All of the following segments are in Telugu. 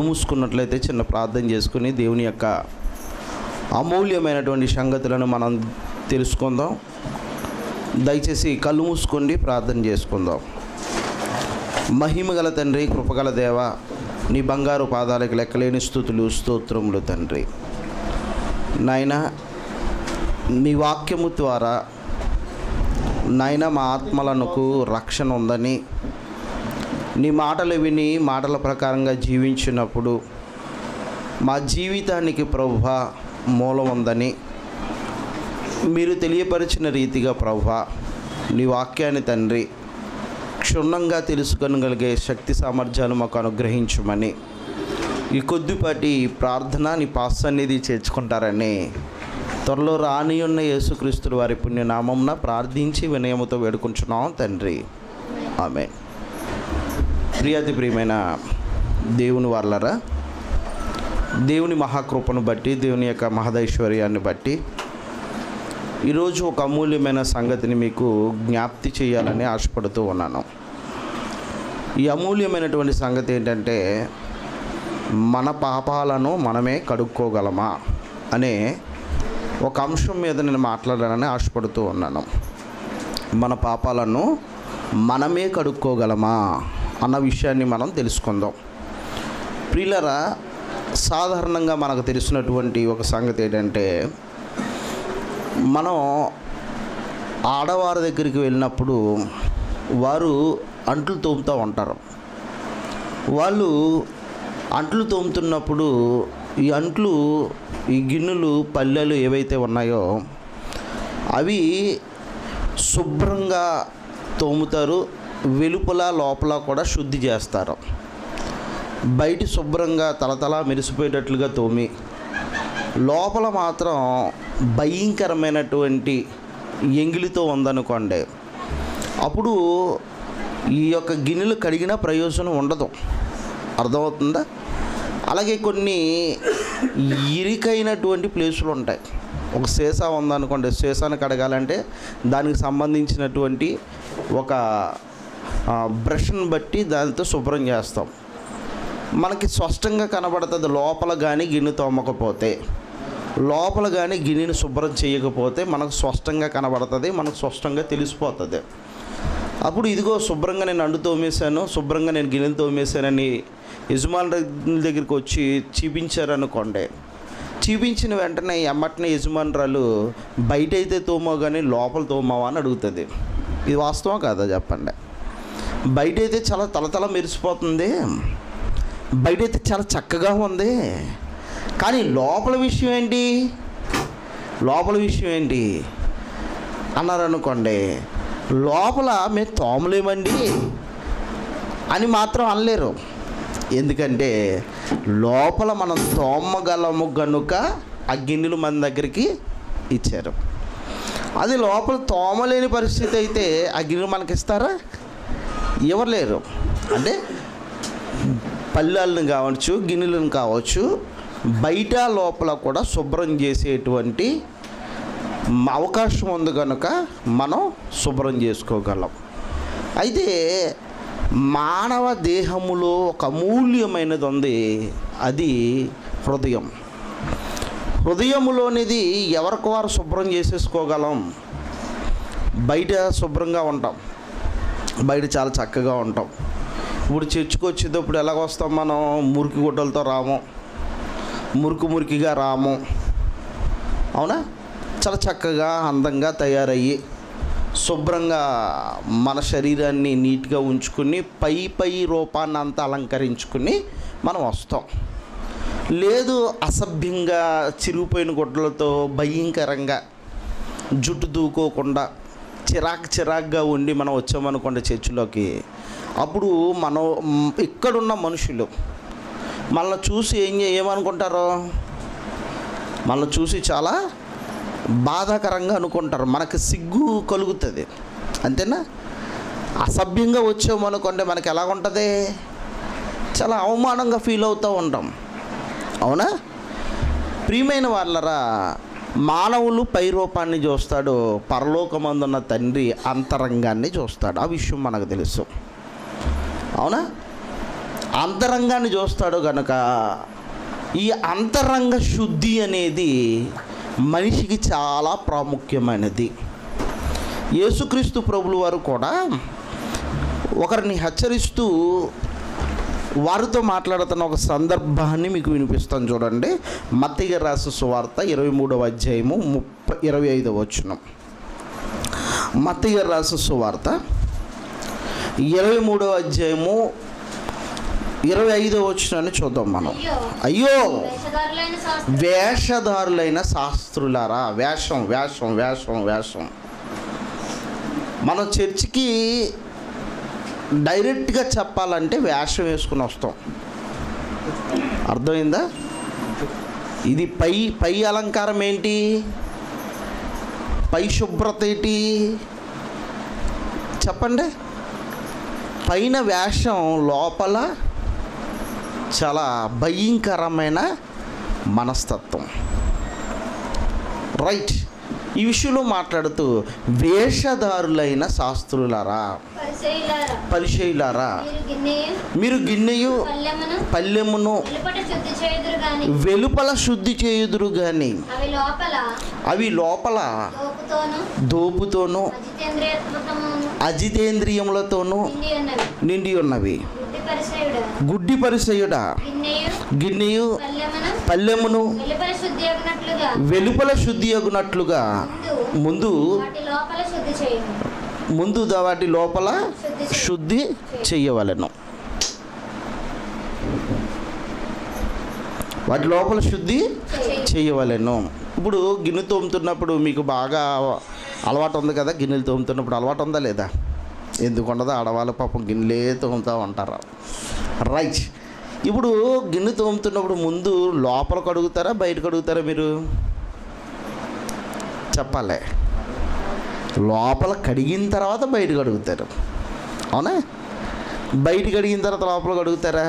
మూసుకున్నట్లయితే చిన్న ప్రార్థన చేసుకుని దేవుని యొక్క అమూల్యమైనటువంటి సంగతులను మనం తెలుసుకుందాం దయచేసి కళ్ళు మూసుకోండి ప్రార్థన చేసుకుందాం మహిమగల తండ్రి కృపగల దేవ నీ బంగారు పాదాలకు లెక్కలేని స్థుతులు స్తోత్రములు తండ్రి నాయన నీ వాక్యము ద్వారా నాయన మా ఆత్మలకు రక్షణ ఉందని నీ మాటలు విని మాటల ప్రకారంగా జీవించినప్పుడు మా జీవితానికి ప్రభు మూలం ఉందని మీరు తెలియపరిచిన రీతిగా ప్రభు నీ వాక్యాన్ని తండ్రి క్షుణ్ణంగా తెలుసుకోగలిగే శక్తి సామర్థ్యాలు మాకు అనుగ్రహించమని ఈ కొద్దిపాటి ప్రార్థన నీ పాసన్నిధి చేర్చుకుంటారని త్వరలో రాని ఉన్న యేసుక్రీస్తుల వారి పుణ్యనామంన ప్రార్థించి వినయముతో వేడుకుంటున్నాం తండ్రి ఆమె ప్రియాతి ప్రియమైన దేవుని వాళ్ళరా దేవుని మహాకృపను బట్టి దేవుని యొక్క మహదైశ్వర్యాన్ని బట్టి ఈరోజు ఒక అమూల్యమైన సంగతిని మీకు జ్ఞాప్తి చేయాలని ఆశపడుతూ ఉన్నాను ఈ అమూల్యమైనటువంటి సంగతి ఏంటంటే మన పాపాలను మనమే కడుక్కోగలమా అనే ఒక అంశం మీద నేను మాట్లాడాలని ఆశపడుతూ ఉన్నాను మన పాపాలను మనమే కడుక్కోగలమా అన్న విషయాన్ని మనం తెలుసుకుందాం ప్రియులరా సాధారణంగా మనకు తెలిసినటువంటి ఒక సంగతి ఏంటంటే మనం ఆడవారి దగ్గరికి వెళ్ళినప్పుడు వారు అంట్లు తోముతూ ఉంటారు వాళ్ళు అంట్లు తోముతున్నప్పుడు ఈ అంట్లు ఈ గిన్నెలు పల్లెలు ఏవైతే ఉన్నాయో అవి శుభ్రంగా తోముతారు వెలుపల లోపల కూడా శుద్ధి చేస్తారు బయట శుభ్రంగా తలతల మెరిసిపోయేటట్లుగా తోమి లోపల మాత్రం భయంకరమైనటువంటి ఎంగిలితో ఉందనుకోండి అప్పుడు ఈ యొక్క గిన్నెలు కడిగిన ప్రయోజనం ఉండదు అర్థమవుతుందా అలాగే కొన్ని ఇరికైనటువంటి ప్లేసులు ఉంటాయి ఒక సీసా ఉందనుకోండి సీసాను కడగాలంటే దానికి సంబంధించినటువంటి ఒక ఆ, బ్రష్ని బట్టి దానితో శుభ్రం చేస్తాం మనకి స్పష్టంగా కనబడుతుంది లోపల కానీ గిన్నె తోమకపోతే లోపల కానీ గిన్నెని శుభ్రం చేయకపోతే మనకు స్పష్టంగా కనబడుతుంది మనకు స్పష్టంగా తెలిసిపోతుంది అప్పుడు ఇదిగో శుభ్రంగా నేను అండు తోమేశాను శుభ్రంగా నేను గిన్నెలు తోమేశానని యజమాని దగ్గరికి వచ్చి చూపించారనుకోండి చూపించిన వెంటనే ఎమ్మటనే యజమానురాలు బయట అయితే తోమో కానీ లోపల తోమావా అని అడుగుతుంది ఇది వాస్తవం కాదా చెప్పండి బయట అయితే చాలా తలతల మెరిసిపోతుంది బయట అయితే చాలా చక్కగా ఉంది కానీ లోపల విషయం ఏంటి లోపల విషయం ఏంటి అన్నారు అనుకోండి లోపల మేము తోమలేమండి అని మాత్రం అనలేరు ఎందుకంటే లోపల మనం తోమగలము గనుక ఆ గిన్నెలు మన దగ్గరికి ఇచ్చారు అది లోపల తోమలేని పరిస్థితి అయితే ఆ గిన్నెలు మనకి ఇస్తారా ఇవ్వలేరు అంటే పల్లెలను కావచ్చు గిన్నెలను కావచ్చు బయట లోపల కూడా శుభ్రం చేసేటువంటి మ- అవకాశం ఉంది కనుక మనం శుభ్రం చేసుకోగలం అయితే మానవ దేహములో ఒక అమూల్యమైనది ఉంది అది హృదయం హృదయములోనిది ఎవరికి వారు శుభ్రం చేసేసుకోగలం బయట శుభ్రంగా ఉంటాం బయట చాలా చక్కగా ఉంటాం ఇప్పుడు చర్చికి వచ్చేటప్పుడు ఎలాగ వస్తాం మనం మురికి గుడ్డలతో రాము మురికి మురికిగా రాము అవునా చాలా చక్కగా అందంగా తయారయ్యి శుభ్రంగా మన శరీరాన్ని నీట్గా ఉంచుకుని పై పై రూపాన్ని అంతా అలంకరించుకుని మనం వస్తాం లేదు అసభ్యంగా చిరిగిపోయిన గుడ్డలతో భయంకరంగా జుట్టు దూకోకుండా చిరాకు చిరాకుగా ఉండి మనం వచ్చామనుకోండి చర్చిలోకి అప్పుడు మనం మ్, ఇక్కడున్న మనుషులు మనల్ని చూసి ఏం చే- ఏమనుకుంటారు మనల్ని చూసి చాలా బాధాకరంగా అనుకుంటారు మనకి సిగ్గు కలుగుతుంది అంతేనా అసభ్యంగా వచ్చామనుకోండి మనకి ఎలా ఉంటుంది చాలా అవమానంగా ఫీల్ అవుతూ ఉంటాం అవునా ప్రియమైన వాళ్ళరా మానవులు పై రూపాన్ని చూస్తాడు పరలోకమందున్న తండ్రి అంతరంగాన్ని చూస్తాడు ఆ విషయం మనకు తెలుసు అవునా అంతరంగాన్ని చూస్తాడు కనుక ఈ అంతరంగ శుద్ధి అనేది మనిషికి చాలా ప్రాముఖ్యమైనది యేసుక్రీస్తు ప్రభులు వారు కూడా ఒకరిని హెచ్చరిస్తూ వారితో మాట్లాడుతున్న ఒక సందర్భాన్ని మీకు వినిపిస్తాను చూడండి మత్తిగ రాసు సువార్త ఇరవై మూడవ అధ్యాయము ముప్పై ఇరవై ఐదవ వచనం మత్తిగ రాసు సువార్త ఇరవై మూడవ అధ్యాయము ఇరవై ఐదవ వచనాన్ని చూద్దాం మనం అయ్యో అయ్యో వేషధారులైన శాస్త్రులు వేషధారులైన శాస్త్రులారా వేషం వేషం వేషం వేషం మనం చర్చికి డైరెక్ట్గా చెప్పాలంటే వేషం వేసుకుని వస్తాం అర్థమైందా ఇది పై పై అలంకారం ఏంటి పై శుభ్రత ఏంటి చెప్పండి పైన వేషం లోపల చాలా భయంకరమైన మనస్తత్వం రైట్ ఈ విషయంలో మాట్లాడుతూ వేషధారులైన శాస్త్రులారా పరిచయులారా పరిచయులారా మీరు గిన్నెయు మీరు గిన్నెయు పల్లెమును పల్లెమును వెలుపట శుద్ధి చేయుదురు గాని వెలుపల శుద్ధి చేయుదురు గాని అవి లోపల అవి లోపల దోపుతోను దోపుతోనూ అజితేంద్రియత్వమును అజితేంద్రియములతోనూ నిండి ఉన్నవి నిండి ఉన్నవి గుడ్డి పరిచయుడు గుడ్డి పరిసయుడా గిన్నెయు గిన్నెయు పల్లెమును పల్లెమును వెలుపల శుద్ధి అగినట్లుగా వెలుపల శుద్ధి అగునట్లుగా ముందు ముందు వాటి లోపల శుద్ధి చేయండి ముందు దా- వాటి లోపల శుద్ధి చెయ్యవలెను వాటి లోపల శుద్ధి చేయవలెను ఇప్పుడు గిన్నె తోముతున్నప్పుడు మీకు బాగా అలవాటు ఉంది కదా గిన్నెలు తోముతున్నప్పుడు అలవాటు ఉందా లేదా ఎందుకు ఉండదో ఆడవాళ్ళ పాపం గిన్నెలే తోముతా ఉంటారు రైట్ ఇప్పుడు గిన్నె తోముతున్నప్పుడు ముందు లోపల కడుగుతారా బయట కడుగుతారా మీరు చెప్పాలి లోపల కడిగిన తర్వాత బయట కడుగుతారు అవునా బయట కడిగిన తర్వాత లోపల కడుగుతారా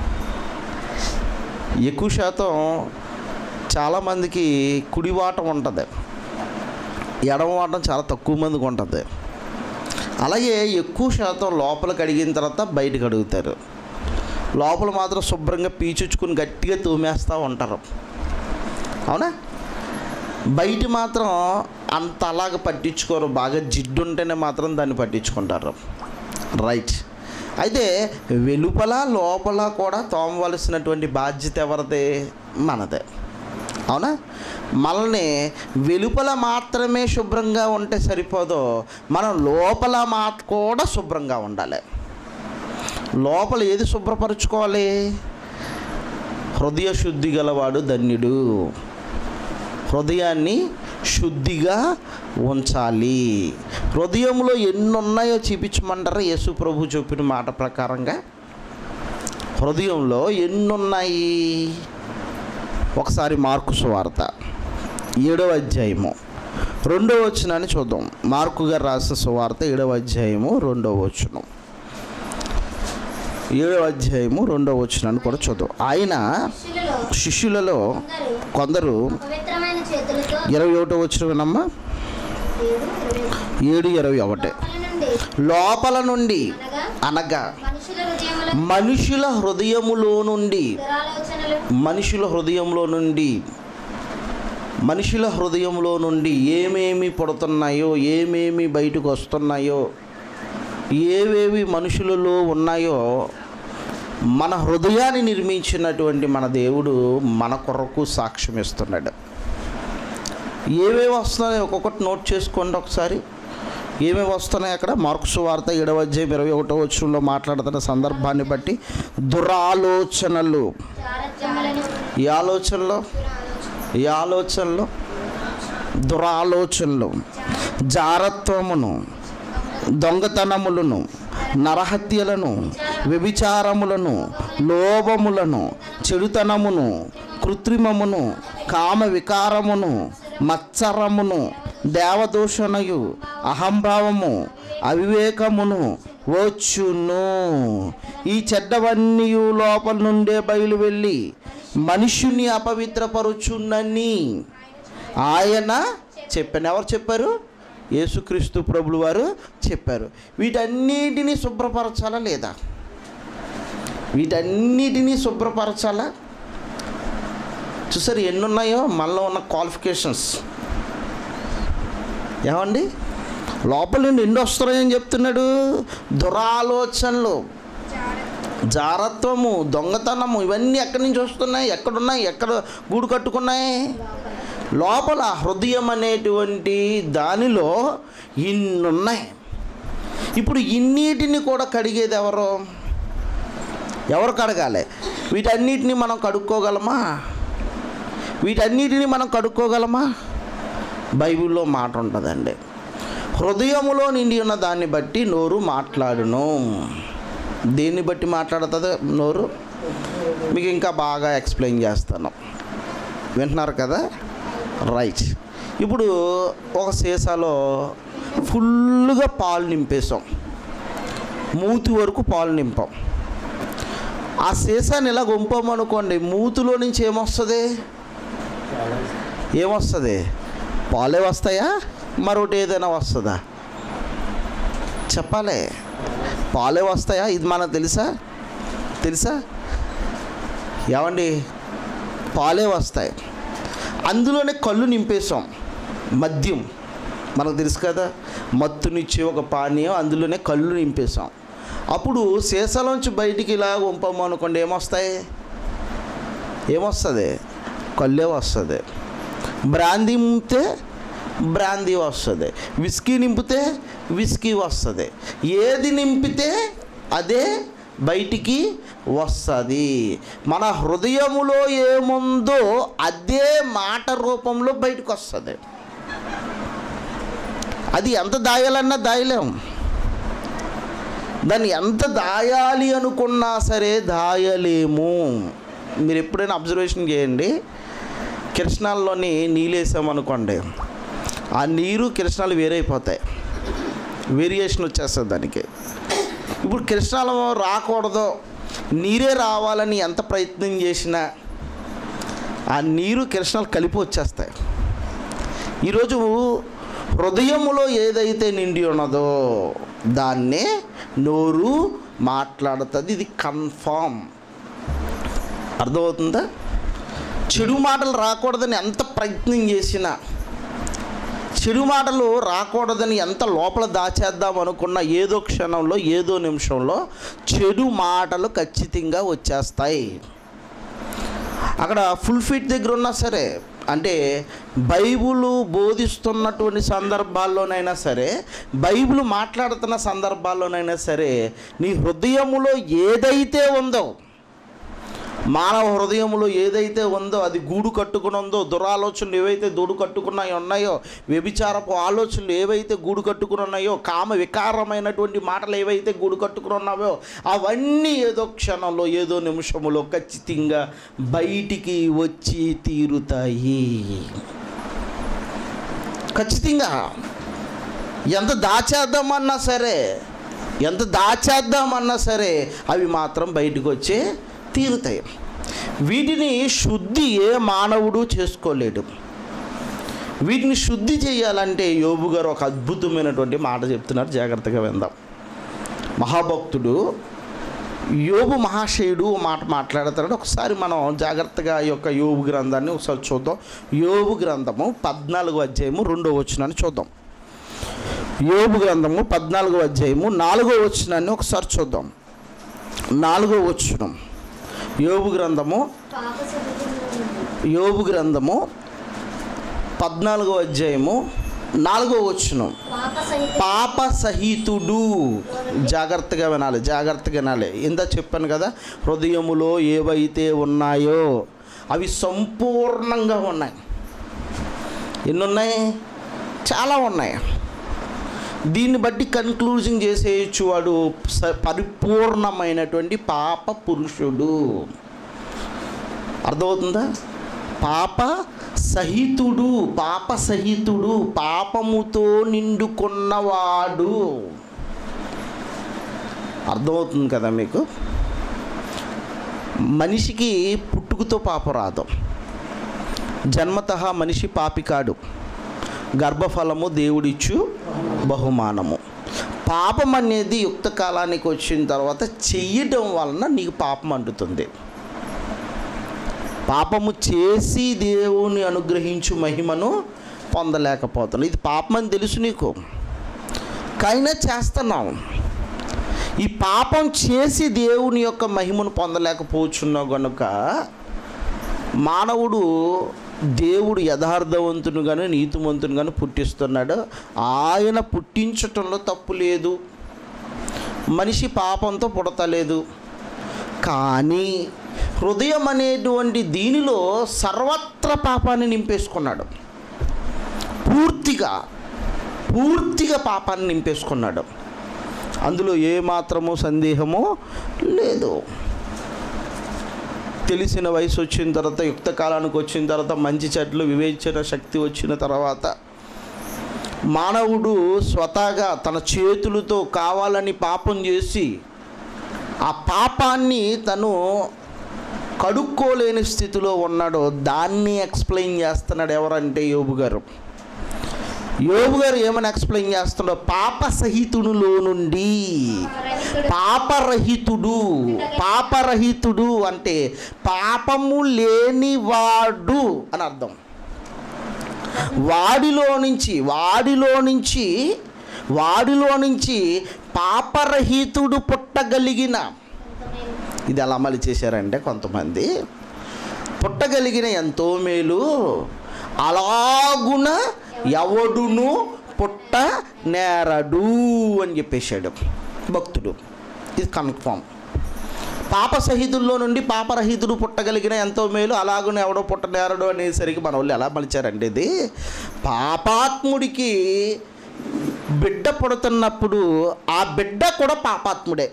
ఎక్కువ శాతం చాలామందికి కుడివాటం ఉంటుంది ఎడమవాటం చాలా తక్కువ మందికి ఉంటుంది అలాగే ఎక్కువ శాతం లోపల కడిగిన తర్వాత బయట కడుగుతారు లోపల మాత్రం శుభ్రంగా పీచుచ్చుకుని గట్టిగా తోమేస్తూ ఉంటారు అవునా బయట మాత్రం అంత అలాగ పట్టించుకోరు బాగా జిడ్డు ఉంటేనే మాత్రం దాన్ని పట్టించుకుంటారు రైట్ అయితే వెలుపల లోపల కూడా తోమవలసినటువంటి బాధ్యత ఎవరిదే మనదే అవునా మనల్ని వెలుపల మాత్రమే శుభ్రంగా ఉంటే సరిపోదో మనం లోపల మా కూడా శుభ్రంగా ఉండాలి లోపల ఏది శుభ్రపరచుకోవాలి హృదయ శుద్ధి గలవాడు ధన్యుడు హృదయాన్ని శుద్ధిగా ఉంచాలి హృదయంలో ఎన్ని ఉన్నాయో చూపించమంటారా యేసు ప్రభు చెప్పిన మాట ప్రకారంగా హృదయంలో ఎన్ని ఉన్నాయి ఒకసారి మార్కు సువార్త ఏడవ అధ్యాయము రెండవ వచనాన్ని చూద్దాం మార్కు గారు రాసిన సువార్త ఏడవ అధ్యాయము రెండవ వచనం ఏడవ అధ్యాయము రెండవ వచనాన్ని కూడా చూద్దాం ఆయన శిష్యులలో శిష్యులలో కొందరు కొందరు పవిత్రమైన చేతులతో ఇరవై ఒకటో వచ్చినమ్మా ఏడు, ఇరవై ఒకటి. ఏడు ఇరవై ఒకటి లోపల నుండి లోపల నుండి అనగా అనగా మనుషుల హృదయముల మనుషుల హృదయములో నుండి దురాలోచనలు మనుషుల హృదయంలో నుండి మనుషుల హృదయంలో నుండి ఏమేమి పుడుతున్నాయో ఏమేమి బయటకు వస్తున్నాయో ఏవేవి మనుషులలో ఉన్నాయో మన హృదయాన్ని నిర్మించినటువంటి మన దేవుడు మన కొరకు సాక్ష్యం ఇస్తున్నాడు ఏవేవి వస్తున్నాయో ఒక్కొక్కటి నోట్ చేసుకోండి ఒకసారి ఏమేమి వస్తున్నాయి అక్కడ మార్క్స్ వార్త ఏడవ అధ్యాయం ఇరవై ఒకటో వచ్చంలో మాట్లాడుతున్న సందర్భాన్ని బట్టి దురాలోచనలు చారత్యములను ఈ ఆలోచనలో ఈ ఆలోచనలో దురాలోచనలు జారత్వమును దొంగతనములను నరహత్యలను వ్యభిచారములను లోభములను చెడుతనమును కృత్రిమమును కామ వికారమును మత్సరమును దేవదూషణయు అహంభావము అవివేకమును వచ్చును ఈ చెడ్డవన్నీ లోపల నుండే బయలు వెళ్ళి మనుషుని అపవిత్రపరుచున్నని ఆయన చెప్పాను ఎవరు చెప్పారు యేసుక్రీస్తు ప్రభులు వారు చెప్పారు వీటన్నిటిని శుభ్రపరచాలా లేదా వీటన్నిటినీ శుభ్రపరచాలా చూసారు ఎన్ని ఉన్నాయో మనలో ఉన్న క్వాలిఫికేషన్స్ ఏమండి లోపల నుండి ఎన్ని వస్తున్నాయని చెప్తున్నాడు దురాలోచనలు జారత్వము దొంగతనము ఇవన్నీ ఎక్కడి నుంచి వస్తున్నాయి ఎక్కడున్నాయి ఎక్కడ గూడు కట్టుకున్నాయి లోపల హృదయం అనేటువంటి దానిలో ఇన్ని ఉన్నాయి ఇప్పుడు ఇన్నిటిని కూడా కడిగేది ఎవరు ఎవరు కడగాలి వీటన్నిటిని మనం కడుక్కోగలమా వీటన్నిటిని మనం కడుక్కోగలమా బైబిల్లో మాట ఉంటుందండి హృదయములో నిండి ఉన్న దాన్ని బట్టి నోరు మాట్లాడును దేన్ని బట్టి మాట్లాడుతుంది నోరు మీకు ఇంకా బాగా ఎక్స్ప్లెయిన్ చేస్తాను వింటున్నారు కదా రైట్ ఇప్పుడు ఒక సీసాలో ఫుల్గా పాలు నింపేసాం మూతి వరకు పాలు నింపాం ఆ సీసాని ఇలా గుంపామనుకోండి మూతిలో నుంచి ఏమొస్తుంది ఏమొస్తుంది పాలే వస్తాయా మరొకటి ఏదైనా వస్తుందా చెప్పాలి పాలే వస్తాయా ఇది మనకు తెలుసా తెలుసా ఏమండి పాలే వస్తాయి అందులోనే కళ్ళు నింపేసాం మద్యం మనకు తెలుసు కదా మత్తునిచ్చే ఒక పానీయం అందులోనే కళ్ళు నింపేసాం అప్పుడు సీసాలోంచి బయటికి ఇలా వంపము అనుకోండి ఏమొస్తాయి ఏమొస్తుంది కళ్ళే వస్తుంది బ్రాందీ నింపితే బ్రాందీ వస్తుంది విస్కీ నింపితే విస్కీ వస్తుంది ఏది నింపితే అదే బయటికి వస్తుంది మన హృదయములో ఏముందో అదే మాట రూపంలో బయటకు వస్తుంది అది ఎంత దాయాలన్నా దాయలేం దాన్ని ఎంత దాయాలి అనుకున్నా సరే దాయలేము మీరు ఎప్పుడైనా అబ్జర్వేషన్ చేయండి కిరసనాల్లోని నీళ్ళు వేసామనుకోండి ఆ నీరు కిరసనాలు వేరైపోతాయి వేరియేషన్ వచ్చేస్తుంది దానికి ఇప్పుడు కిరసనాలు రాకూడదు నీరే రావాలని ఎంత ప్రయత్నం చేసినా ఆ నీరు కిరసనాలు కలిపి వచ్చేస్తాయి ఈరోజు హృదయములో ఏదైతే నిండి ఉన్నదో దాన్నే నోరు మాట్లాడుతుంది ఇది కన్ఫామ్ అర్థమవుతుందా చెడు మాటలు రాకూడదని ఎంత ప్రయత్నం చేసినా చెడు మాటలు రాకూడదని ఎంత లోపల దాచేద్దాం అనుకున్న ఏదో క్షణంలో ఏదో నిమిషంలో చెడు మాటలు ఖచ్చితంగా వచ్చేస్తాయి అక్కడ ఫుల్ ఫిట్ దగ్గర ఉన్నా సరే అంటే బైబుల్ బోధిస్తున్నటువంటి సందర్భాల్లోనైనా సరే బైబిల్ మాట్లాడుతున్న సందర్భాల్లోనైనా సరే నీ హృదయములో ఏదైతే ఉందో మానవ హృదయంలో ఏదైతే ఉందో అది గూడు కట్టుకుని ఉందో దురాలోచనలు ఏవైతే గూడు కట్టుకున్నాయో ఉన్నాయో వ్యభిచారపు ఆలోచనలు ఏవైతే గూడు కట్టుకుని ఉన్నాయో కామ వికారమైనటువంటి మాటలు ఏవైతే గూడు కట్టుకుని ఉన్నాయో అవన్నీ ఏదో క్షణంలో ఏదో నిమిషములో ఖచ్చితంగా బయటికి వచ్చి తీరుతాయి ఖచ్చితంగా ఎంత దాచేద్దామన్నా సరే ఎంత దాచేద్దామన్నా సరే అవి మాత్రం బయటకు వచ్చే తీరుతాయి వీటిని శుద్ధి ఏ మానవుడు చేసుకోలేడు వీటిని శుద్ధి చేయాలంటే యోబు గారు ఒక అద్భుతమైనటువంటి మాట చెప్తున్నారు జాగ్రత్తగా విందాం మహాభక్తుడు యోబు మహాశయుడు ఓ మాట మాట్లాడతాడు ఒకసారి మనం జాగ్రత్తగా ఈ యొక్క యోబు గ్రంథాన్ని ఒకసారి చూద్దాం యోబు గ్రంథము పద్నాలుగో అధ్యాయము రెండో వచనాన్ని చూద్దాం యోబు గ్రంథము పద్నాలుగో అధ్యాయము నాలుగో వచనాన్ని ఒకసారి చూద్దాం నాలుగో వచనం యోబు గ్రంథము పాప సహితముల నుండి యోబు గ్రంథము పద్నాలుగో అధ్యాయము నాలుగో వచనం పాప సహిత పాప సహితుడు జాగ్రత్తగా వినాలి జాగ్రత్తగా వినాలి ఇందా చెప్పాను కదా హృదయములో ఏవైతే ఉన్నాయో అవి సంపూర్ణంగా ఉన్నాయి ఎన్ని ఉన్నాయి చాలా ఉన్నాయి దీన్ని బట్టి కన్క్లూజన్ చేసేయచ్చు వాడు స- పరిపూర్ణమైనటువంటి పాప పురుషుడు అర్థమవుతుందా పాప సహితుడు పాప సహితుడు పాపముతో నిండుకున్నవాడు అర్థమవుతుంది కదా మీకు మనిషికి పుట్టుకతో పాప రాదు జన్మత మనిషి పాపికాడు గర్భఫలము దేవుడిచ్చు బహుమానము పాపం అనేది యుక్త కాలానికి వచ్చిన తర్వాత చెయ్యడం వలన నీకు పాపం అంటుతుంది పాపము చేసి దేవుని అనుగ్రహించు మహిమను పొందలేకపోతున్నావు ఇది పాపం అని తెలుసు నీకు కైనా చేస్తున్నావు ఈ పాపం చేసి దేవుని యొక్క మహిమను పొందలేకపోతున్నావు గనుక మానవుడు దేవుడు యథార్థవంతునిగాను నీతిమంతునిగాను పుట్టిస్తున్నాడు ఆయన పుట్టించటంలో తప్పు లేదు మనిషి పాపంతో పుడతలేదు కానీ హృదయం అనేటువంటి దీనిలో సర్వత్ర పాపాన్ని నింపేసుకున్నాడు పూర్తిగా పూర్తిగా పాపాన్ని నింపేసుకున్నాడు అందులో ఏ మాత్రము సందేహము లేదు తెలిసిన వయసు వచ్చిన తర్వాత యుక్త కాలానికి వచ్చిన తర్వాత మంచి చెట్లు వివేచన శక్తి వచ్చిన తర్వాత మానవుడు స్వతహాగా తన చేతులతో కావాలని పాపం చేసి ఆ పాపాన్ని తను కడుక్కోలేని స్థితిలో ఉన్నాడో దాన్ని ఎక్స్ప్లెయిన్ చేస్తున్నాడు ఎవరంటే యోబు గారు యోబు గారు ఏమని ఎక్స్ప్లెయిన్ చేస్తున్నాడో పాప సహితునిలో నుండి పాపరహితుడు పాపరహితుడు అంటే పాపము లేనివాడు అని అర్థం వాడిలో నుంచి వాడిలో నుంచి వాడిలో నుంచి పాపరహితుడు పుట్టగలిగిన ఇది ఎలా అమలు చేశారంటే కొంతమంది పుట్టగలిగిన ఎంతో మేలు అలాగున ఎవడును పుట్ట నేరడు అని చెప్పేశాడు భక్తుడు ఇది కన్ఫామ్ పాప సహితుల్లో నుండి పాపరహితుడు పుట్టగలిగిన ఎంతో మేలు అలాగున ఎవడో పుట్టనేరడు అనేసరికి మన వాళ్ళు ఎలా మలిచారంటే ఇది పాపాత్ముడికి బిడ్డ పుడుతున్నప్పుడు ఆ బిడ్డ కూడా పాపాత్ముడే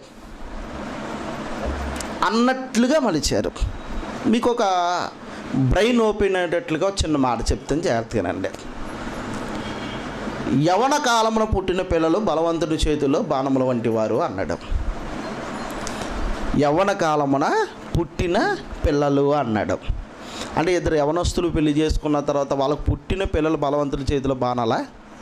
అన్నట్లుగా మలిచారు మీకు ఒక బ్రెయిన్ ఓపెన్ అయ్యేటట్లుగా ఒక చిన్న మాట చెప్తాను జాగ్రత్తగానండి యవన కాలమున పుట్టిన పిల్లలు బలవంతుడి చేతిలో బాణముల వంటి వారు అన్నాడు యవ్వన కాలమున పుట్టిన పిల్లలు అన్నాడు అంటే ఇద్దరు యవనస్తులు పెళ్లి చేసుకున్న తర్వాత వాళ్ళకు పుట్టిన పిల్లలు బలవంతుడి చేతిలో బాణాలా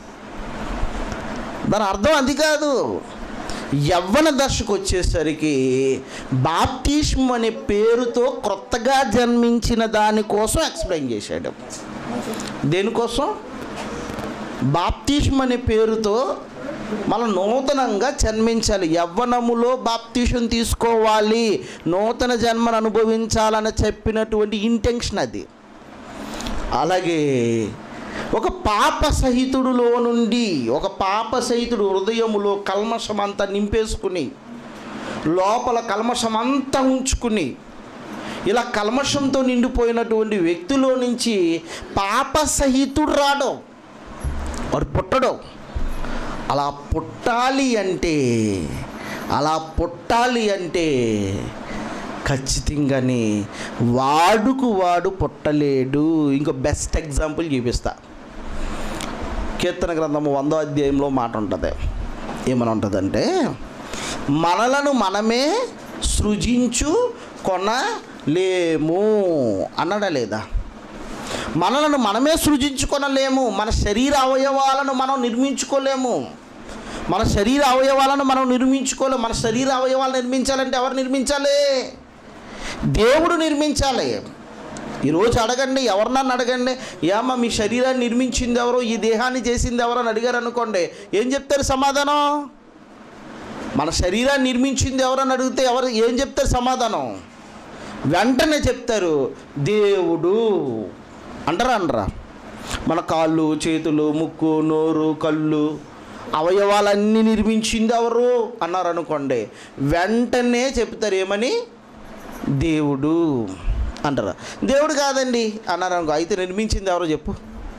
దాని అర్థం అది కాదు యవ్వన దశకు వచ్చేసరికి బాప్టిజం అనే పేరుతో క్రొత్తగా జన్మించిన దానికోసం ఎక్స్ప్లెయిన్ చేశాడు దేనికోసం బాప్తిజం అనే పేరుతో మనం నూతనంగా జన్మించాలి యవ్వనములో బాప్తిజం తీసుకోవాలి నూతన జన్మను అనుభవించాలని చెప్పినటువంటి ఇంటెన్షన్ అది అలాగే ఒక పాప సహితుడులో నుండి ఒక పాప సహితుడు హృదయములో కల్మషం అంతా నింపేసుకుని లోపల కల్మషం అంతా ఉంచుకుని ఇలా కల్మషంతో నిండిపోయినటువంటి వ్యక్తిలో నుంచి పాప సహితుడు రావడం వాడు పుట్టడం అలా పుట్టాలి అంటే అలా పుట్టాలి అంటే ఖచ్చితంగానే వాడుకు వాడు పుట్టలేడు ఇంకో బెస్ట్ ఎగ్జాంపుల్ చూపిస్తా కీర్తన గ్రంథము వందో అధ్యాయంలో మాట ఉంటుంది ఏమని ఉంటుందంటే మనలను మనమే సృజించు కొనలేము అన్నడా లేదా మనలను మనమే సృజించుకొనలేము మన శరీర అవయవాలను మనం నిర్మించుకోలేము మన శరీర అవయవాలను మనం నిర్మించుకోలేము మన శరీర అవయవాలు నిర్మించాలంటే ఎవరు నిర్మించాలి దేవుడు నిర్మించాలి ఈరోజు అడగండి ఎవరినన్నా అడగండి ఏమా మీ శరీరాన్ని నిర్మించింది ఎవరు ఈ దేహాన్ని చేసింది ఎవరు అని అడిగారు అనుకోండి ఏం చెప్తారు సమాధానం మన శరీరాన్ని నిర్మించింది ఎవరని అడిగితే ఎవరు ఏం చెప్తారు సమాధానం వెంటనే చెప్తారు దేవుడు అంటారా అనరా మన కాళ్ళు చేతులు ముక్కు నోరు కళ్ళు అవయవాలన్నీ నిర్మించింది ఎవరు అన్నారు అనుకోండి వెంటనే చెప్తారు ఏమని దేవుడు అంటారు దేవుడు కాదండి అన్నారు అనుకో అయితే నిర్మించింది ఎవరో చెప్పు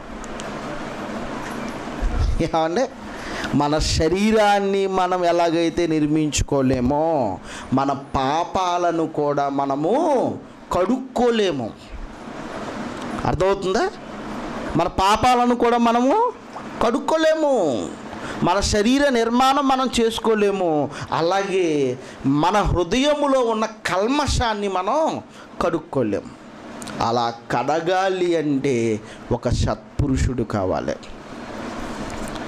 ఏమంటే మన శరీరాన్ని మనం ఎలాగైతే నిర్మించుకోలేమో మన పాపాలను కూడా మనము కడుక్కోలేము అర్థమవుతుందా మన పాపాలను కూడా మనము కడుక్కోలేము మన శరీర నిర్మాణం మనం చేసుకోలేము అలాగే మన హృదయములో ఉన్న కల్మషాన్ని మనం కడుక్కోలేము అలా కడగాలి అంటే ఒక సత్పురుషుడు కావాలి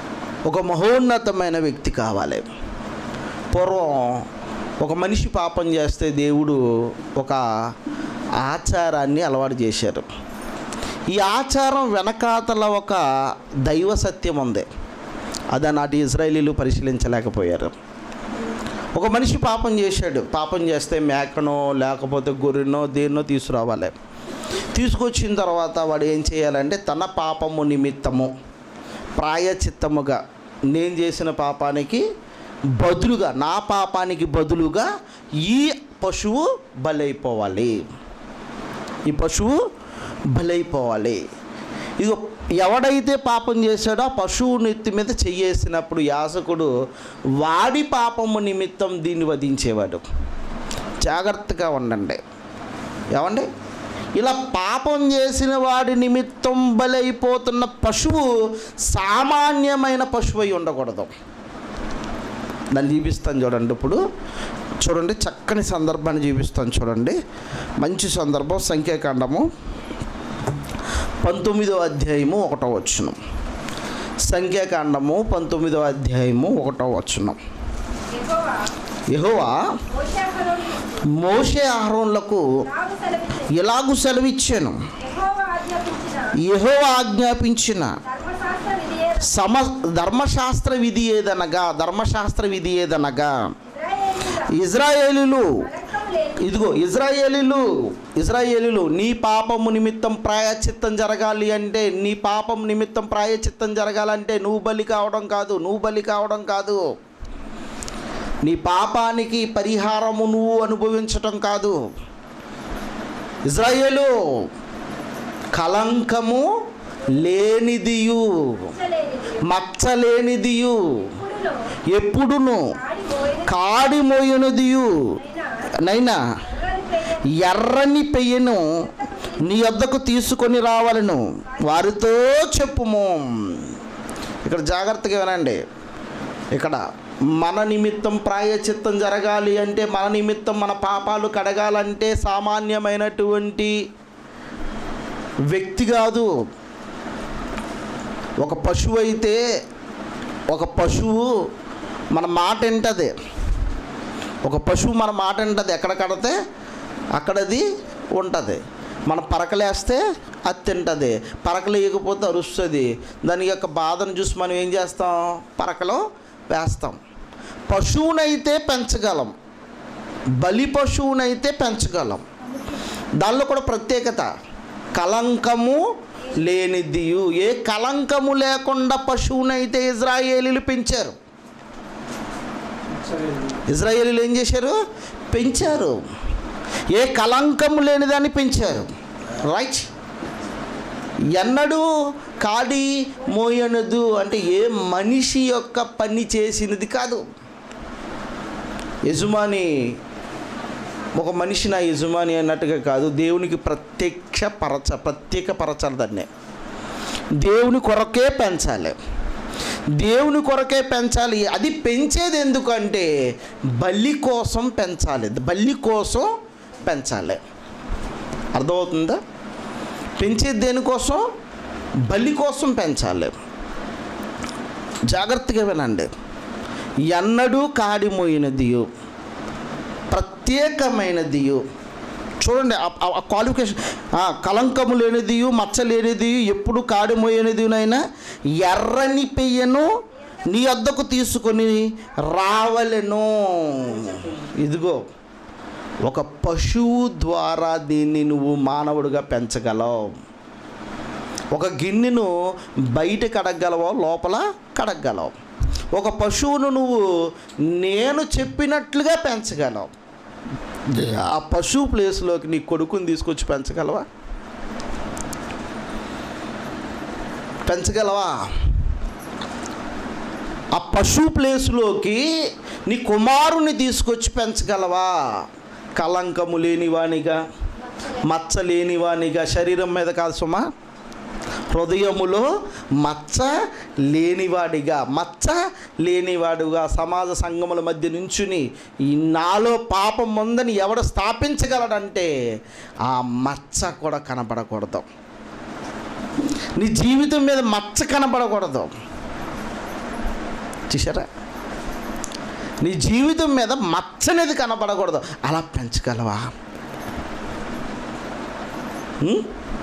ఒక మహోన్నతమైన వ్యక్తి కావాలి పూర్వం ఒక మనిషి పాపం చేస్తే దేవుడు ఒక ఆచారాన్ని అలవాటు చేశారు ఈ ఆచారం వెనకాతల ఒక దైవ సత్యం ఉంది అది నాటి ఇజ్రాయేలీలు పరిశీలించలేకపోయారు ఒక మనిషి పాపం చేశాడు పాపం చేస్తే మేకనో లేకపోతే గొర్రెనో దేన్నో తీసుకురావాలి తీసుకొచ్చిన తర్వాత వాడు ఏం చేయాలంటే తన పాపము నిమిత్తము ప్రాయచిత్తముగా నేను చేసిన పాపానికి బదులుగా నా పాపానికి బదులుగా ఈ పశువు బలైపోవాలి ఈ పశువు బలైపోవాలి ఇక ఎవడైతే పాపం చేశాడో ఆ పశువు నెత్తి మీద చెయ్యేసినప్పుడు యాసకుడు వాడి పాపము నిమిత్తం దీన్ని వధించేవాడు జాగ్రత్తగా ఉండండి ఏమండి ఇలా పాపం చేసిన వాడి నిమిత్తం బలైపోతున్న పశువు సామాన్యమైన పశువు అయి ఉండకూడదు దాన్ని చూపిస్తాను చూడండి ఇప్పుడు చూడండి చక్కని సందర్భాన్ని చూపిస్తాను చూడండి మంచి సందర్భం సంఖ్యాకాండము పంతొమ్మిదో అధ్యాయము ఒకటో వచ్చును సంఖ్యాకాండము పంతొమ్మిదో అధ్యాయము ఒకటో వచ్చును యెహోవా యెహోవా మోషే అహరోనులకు మోషే ఆహారంలకు ఇలాగు సెలవిచ్చెను. ఎలాగూ సెలవిచ్చాను యెహోవా ఆజ్ఞాపించిన యెహోవా ఆజ్ఞాపించిన ధర్మశాస్త్ర విధియే సమ ధర్మశాస్త్ర విధి ఏదనగా ధర్మశాస్త్ర విధి ఏదనగా ఇశ్రాయేలీయుల ఇజ్రాయేలీలు కళంకము లేని ఇదిగో ఇజ్రాయేలీలు ఇజ్రాయేలీలు నీ పాపము నిమిత్తం ప్రాయచిత్తం జరగాలి అంటే నీ పాపం నిమిత్తం ప్రాయచిత్తం జరగాలంటే నువ్వు బలి కావడం కాదు నువ్వు బలి కావడం కాదు నీ పాపానికి పరిహారము నువ్వు అనుభవించటం కాదు ఇజ్రాయేలు కలంకము లేనిదియు ఉంచలేనిది. మచ్చలేనిదియు ఇప్పుడును ఎప్పుడును కాడి మోయని కాడి మోయనిదియు అయినా నైనా ఎర్రని పెయ్య ఎర్రని పెయ్యను నీ వద్దకు తీసుకొని రావాలను వారితో చెప్పుము ఇక్కడ జాగ్రత్తగా వినండి ఇక్కడ మన నిమిత్తం ప్రాయచిత్తం జరగాలి అంటే మన నిమిత్తం మన పాపాలు కడగాలంటే సామాన్యమైనటువంటి వ్యక్తి కాదు ఒక పశువు అయితే ఒక పశువు మన మాట వింటది ఒక పశువు మన మాట వింటది ఎక్కడ కడితే అక్కడది ఉంటుంది మన పరకలేస్తే అది తింటుంది పరకలు వేయకపోతే అరుస్తుంది దాని యొక్క బాధను చూసి మనం ఏం చేస్తాం పరకలో వేస్తాం పశువునైతే పెంచగలం బలి పశువునైతే పెంచగలం దానిలో కూడా ప్రత్యేకత కలంకము లేనిదియు ఏ కలంకము లేకుండా పశువునైతే ఇజ్రాయేలీలు పెంచారు ఇజ్రాయేలీలు ఏం చేశారు పెంచారు ఏ కలంకము లేనిదాన్ని పెంచారు రైట్ ఎన్నడూ కాడి మోయనదు అంటే ఏ మనిషి యొక్క పని చేసినది కాదు యజమాని ఒక మనిషి నా యజమాని అన్నట్టుగా కాదు దేవునికి ప్రత్యక్ష పరచ ప్రత్యేక పరచాలి దాన్ని దేవుని కొరకే పెంచాలి దేవుని కొరకే పెంచాలి అది పెంచేది ఎందుకంటే బలి కోసం పెంచాలి బలి కోసం పెంచాలి అర్థమవుతుందా పెంచేది దేనికోసం బలి కోసం పెంచాలి జాగ్రత్తగా వినండి ఎన్నడూ కాడిమోయినదియు ప్రత్యేకమైనదియు చూడండి ఆ- ఆ- ఆ క్వాలిఫికేషన్ ఆ, కలంకము లేనిదియు మచ్చ లేనిదియు ఎప్పుడు కాడిమోయనిదినైనా ఎర్రని పెయ్యను నీ వద్దకు తీసుకొని రావలెను ఇదిగో ఒక పశువు ద్వారా దీన్ని నువ్వు మానవుడిగా పెంచగలవు ఒక గిన్నెను బయట కడగలవో లోపల కడగలవు ఒక పశువును నువ్వు నేను చెప్పినట్లుగా పెంచగలవు ఆ పశువు ప్లేస్లోకి నీ కొడుకుని తీసుకొచ్చి పెంచగలవా పెంచగలవా ఆ పశువు ప్లేస్లోకి నీ కుమారుని తీసుకొచ్చి పెంచగలవా కలంకము లేనివానిగా మచ్చ లేనివానిగా శరీరం మీద కాదు సుమా హృదయములో మచ్చ లేనివాడిగా మచ్చ లేనివాడుగా సమాజ సంఘముల మధ్య నుంచుని ఈ నాలో పాపం ఉందని ఎవడు స్థాపించగలడంటే ఆ మచ్చ కూడా కనపడకూడదు నీ జీవితం మీద మచ్చ కనపడకూడదు చూసారా నీ జీవితం మీద మచ్చనేది కనపడకూడదు అలా పెంచగలవా ఉం?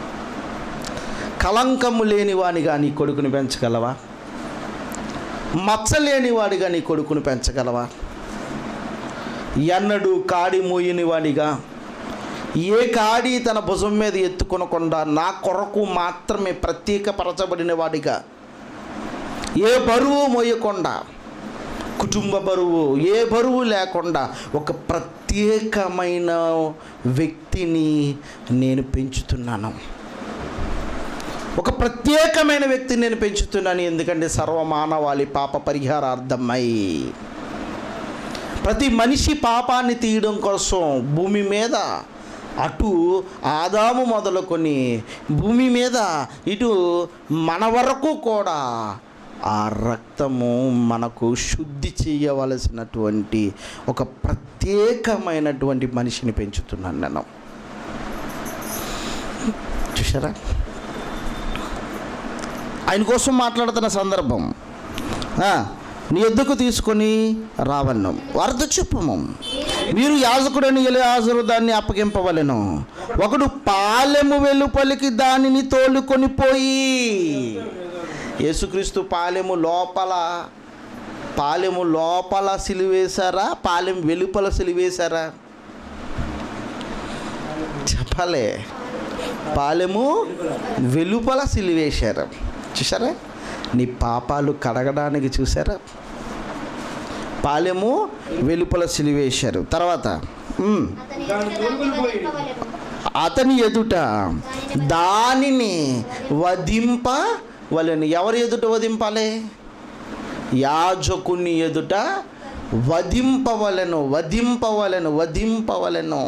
కలంకము లేనివానిగా నీ కొడుకుని పెంచగలవా మచ్చ లేనివాడిగా నీ కొడుకుని పెంచగలవా ఎన్నడూ కాడి మోయని వాడిగా ఏ కాడి తన భుజం మీద ఎత్తుకొనకుండా నా కొరకు మాత్రమే ప్రత్యేకపరచబడిన వాడిగా ఏ బరువు మోయకుండా కుటుంబ బరువు ఏ బరువు లేకుండా ఒక ప్రత్యేకమైన వ్యక్తిని నేను పెంచుతున్నాను ఒక ప్రత్యేకమైన వ్యక్తిని నేను పెంచుతున్నాను ఎందుకంటే సర్వమానవాళి పాప పరిహారార్థమై ప్రతి మనిషి పాపాన్ని తీయడం కోసం భూమి మీద అటు ఆదాము మొదలుకొని భూమి మీద ఇటు మన వరకు కూడా ఆ రక్తము మనకు శుద్ధి చేయవలసినటువంటి ఒక ప్రత్యేకమైనటువంటి మనిషిని పెంచుతున్నాను నేను చూసారా ఆయన కోసం మాట్లాడుతున్న సందర్భం ఆ, నీ ఎద్దుకు తీసుకొని రావన్ను వారితో చెప్పుము మీరు యాజకుడని ఎలియాజరు దాన్ని అప్పగింపవలెను ఒకడు పాలెము వెలుపలికి దానిని తోలుకొని పోయి యేసుక్రీస్తు పాలెము లోపల పాలెము లోపల సిలివేశారా పాలెం వెలుపల సిలివేశారా చెప్పలే పాలెము వెలుపల సిలివేశారు చూసారా నీ పాపాలు కడగడానికి చూసారా పాలెము వెలుపల సిలివేశారు తర్వాత ఉమ్, అతని ఎదుట దాన్ని వధింపవలెను. అతని ఎదుట దానిని వధింపవలెను ఎవరి ఎదుట వధింపాలి యాజకుని ఎదుట వధింపవలెను వధింపవలెను వధింపవలెను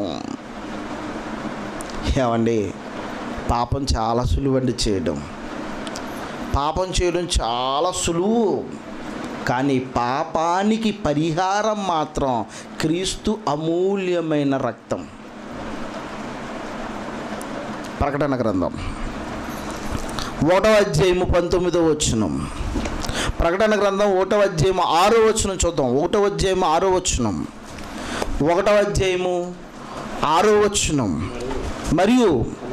ఏమండి పాపం చాలా సులువండి చేయడం పాపం చేయడం చాలా సులువు కానీ పాపానికి పరిహారం మాత్రం క్రీస్తు అమూల్యమైన రక్తం ప్రకటన గ్రంథం ఒకటో అధ్యాయము పంతొమ్మిదో వచనం ప్రకటన గ్రంథం ఒకటో అధ్యాయము ఆరో వచనం చూద్దాం ఒకటో అధ్యాయము ఆరో వచనం ఒకటో అధ్యాయము ఆరో వచనం మరియు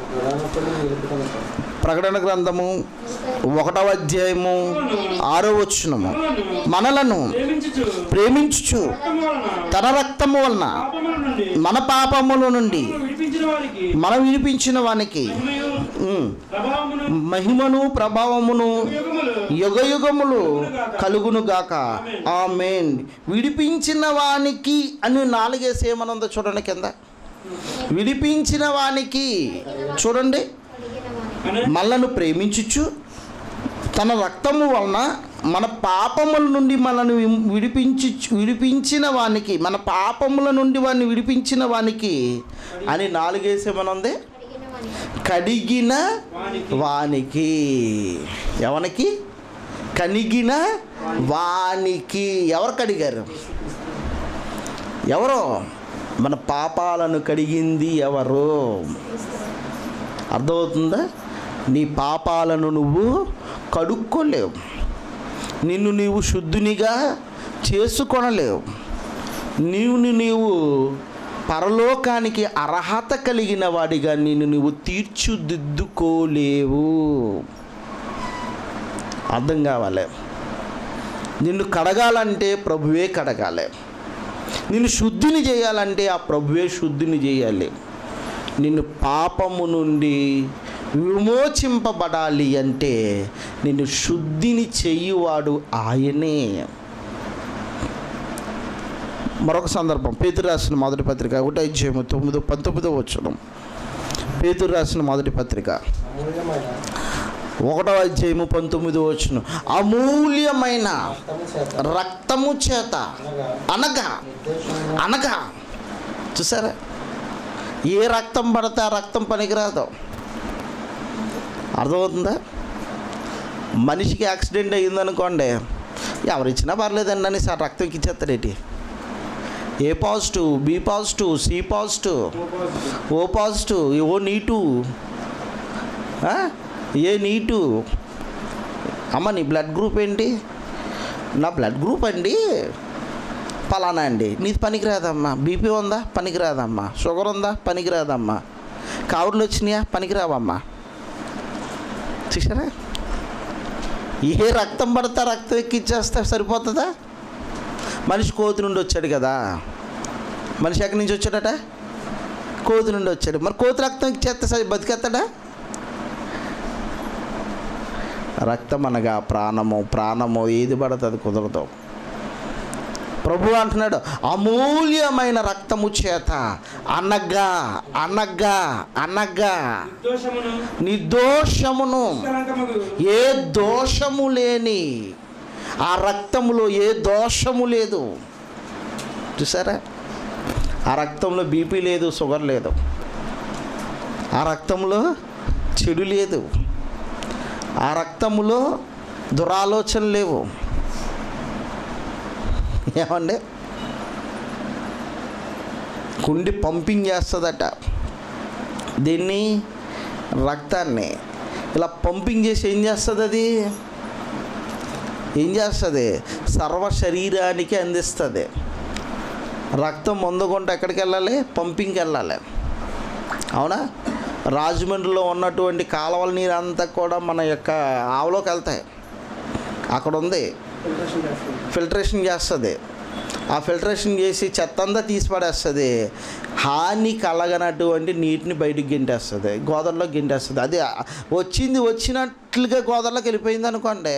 ప్రకటన గ్రంథము ఒకటవ అధ్యాయము ఆరో వచనము మనలను ప్రేమించుచు ప్రేమించుచు రక్తము వలన తన రక్తము వలన పాపముల నుండి మన పాపముల నుండి విడిపించిన వారికి మనం వినిపించిన వానికి మహిమయు ఉమ్, ప్రభావమును మహిమను ప్రభావమును యుగములు యుగ యుగములు కలుగును గాక ఆమెన్ విడిపించిన వానికి అని నాలుగేసి ఏమనుందో చూడండి కింద విడిపించిన వానికి చూడండి అనే మనలను ప్రేమించుచు తన రక్తము వలన మన పాపముల నుండి మనల్ని విం- విడిపించి విడిపించిన వానికి మన పాపముల నుండి వాడిని విడిపించిన వానికి అని నాలుగేసేమనుంది కడిగిన కడిగిన వానికి వానికి వానికి ఎవనికి కనిగిన వానికి ఎవరు కడిగారు ఎవరు మన పాపాలను కడిగింది ఎవరు అర్థమవుతుందా నీ పాపాలను నువ్వు కడుక్కోలేవు నిన్ను నీవు శుద్ధునిగా చేసుకొనలేవు నీవు నీవు పరలోకానికి అర్హత కలిగిన వాడిగా నిన్ను నువ్వు తీర్చిదిద్దుకోలేవు అర్థం కావాలి నిన్ను కడగాలంటే ప్రభువే కడగాలి నిన్ను శుద్ధిని చేయాలంటే ఆ ప్రభువే శుద్ధిని చేయాలి నిన్ను పాపము నుండి విమోచింపబడాలి అంటే నిన్ను శుద్ధిని చేయువాడు ఆయనే మరొక సందర్భం పేతురు రాసిన మొదటి పత్రిక ఒకటో అధ్యాయము తొమ్మిదో పంతొమ్మిదో వచ్చడం పేతురు రాసిన మొదటి పత్రిక ఒకటో అధ్యాయము పంతొమ్మిదో వచ్చును అమూల్యమైన రక్తము చేత అనగా అనగా చూసారా ఏ రక్తం పడితే ఆ రక్తం పనికిరాదు అర్థమవుతుందా మనిషికి యాక్సిడెంట్ అయ్యిందనుకోండి ఎవరిచ్చినా పర్లేదండి అని సార్ రక్తం ఇచ్చేస్తాడేటి A positive B positive C positive O positive O నీటు ఆ? ఏ నీటు అమ్మ నీ బ్లడ్ గ్రూప్ ఏంటి నా బ్లడ్ గ్రూప్ అండి పలానా అండి నీది పనికిరాదమ్మా బీపీ ఉందా పనికిరాదమ్మా షుగర్ ఉందా పనికిరాదమ్మా కావుర్లు వచ్చినాయా పనికిరావమ్మా చూసారా ఏ రక్తం పడితే ఆ రక్తం ఎక్కిచ్చేస్తే సరిపోతుందా మనిషి కోతి నుండి వచ్చాడు కదా మనిషి ఎక్కడి నుంచి వచ్చాడట కోతి నుండి వచ్చాడు మరి కోతి రక్తం ఇచ్చేస్తే సరి బతికేస్తాడా రక్తం అనగా ప్రాణము ప్రాణము ఏది పడుతుంది కుదరదు ప్రభు అంటున్నాడు అమూల్యమైన రక్తము చేత అనగా అనగా అనగా దోషమును నిర్దోషమును కలంకముగు ఏ దోషము లేని ఆ రక్తములో ఏ దోషము లేదు చూసారా ఆ రక్తంలో బీపీ లేదు షుగర్ లేదు ఆ రక్తంలో చెడు లేదు ఆ రక్తములో దురాలోచన లేవు ఏమండి కుండి పంపింగ్ చేస్తుందట దీన్ని రక్తాన్ని ఇలా పంపింగ్ చేసి ఏం చేస్తుంది అది ఏం చేస్తుంది సర్వ శరీరానికి అందిస్తుంది రక్తం ముందుకుంటే ఎక్కడికి వెళ్ళాలి పంపింగ్కి వెళ్ళాలి అవునా రాజమండ్రిలో ఉన్నటువంటి కాలువల నీరు అంతా కూడా మన యొక్క ఆవులోకి వెళ్తాయి అక్కడ ఉంది ఫిల్టరేషన్ చేస్తుంది ఆ ఫిల్టరేషన్ చేసి చెత్త అంతా తీసి పడేస్తుంది హాని కలగనటువంటి నీటిని బయటికి గింటేస్తుంది గోదావరిలో గింటేస్తుంది అది వచ్చింది వచ్చినట్లుగా గోదావరిలోకి వెళ్ళిపోయింది అనుకోండి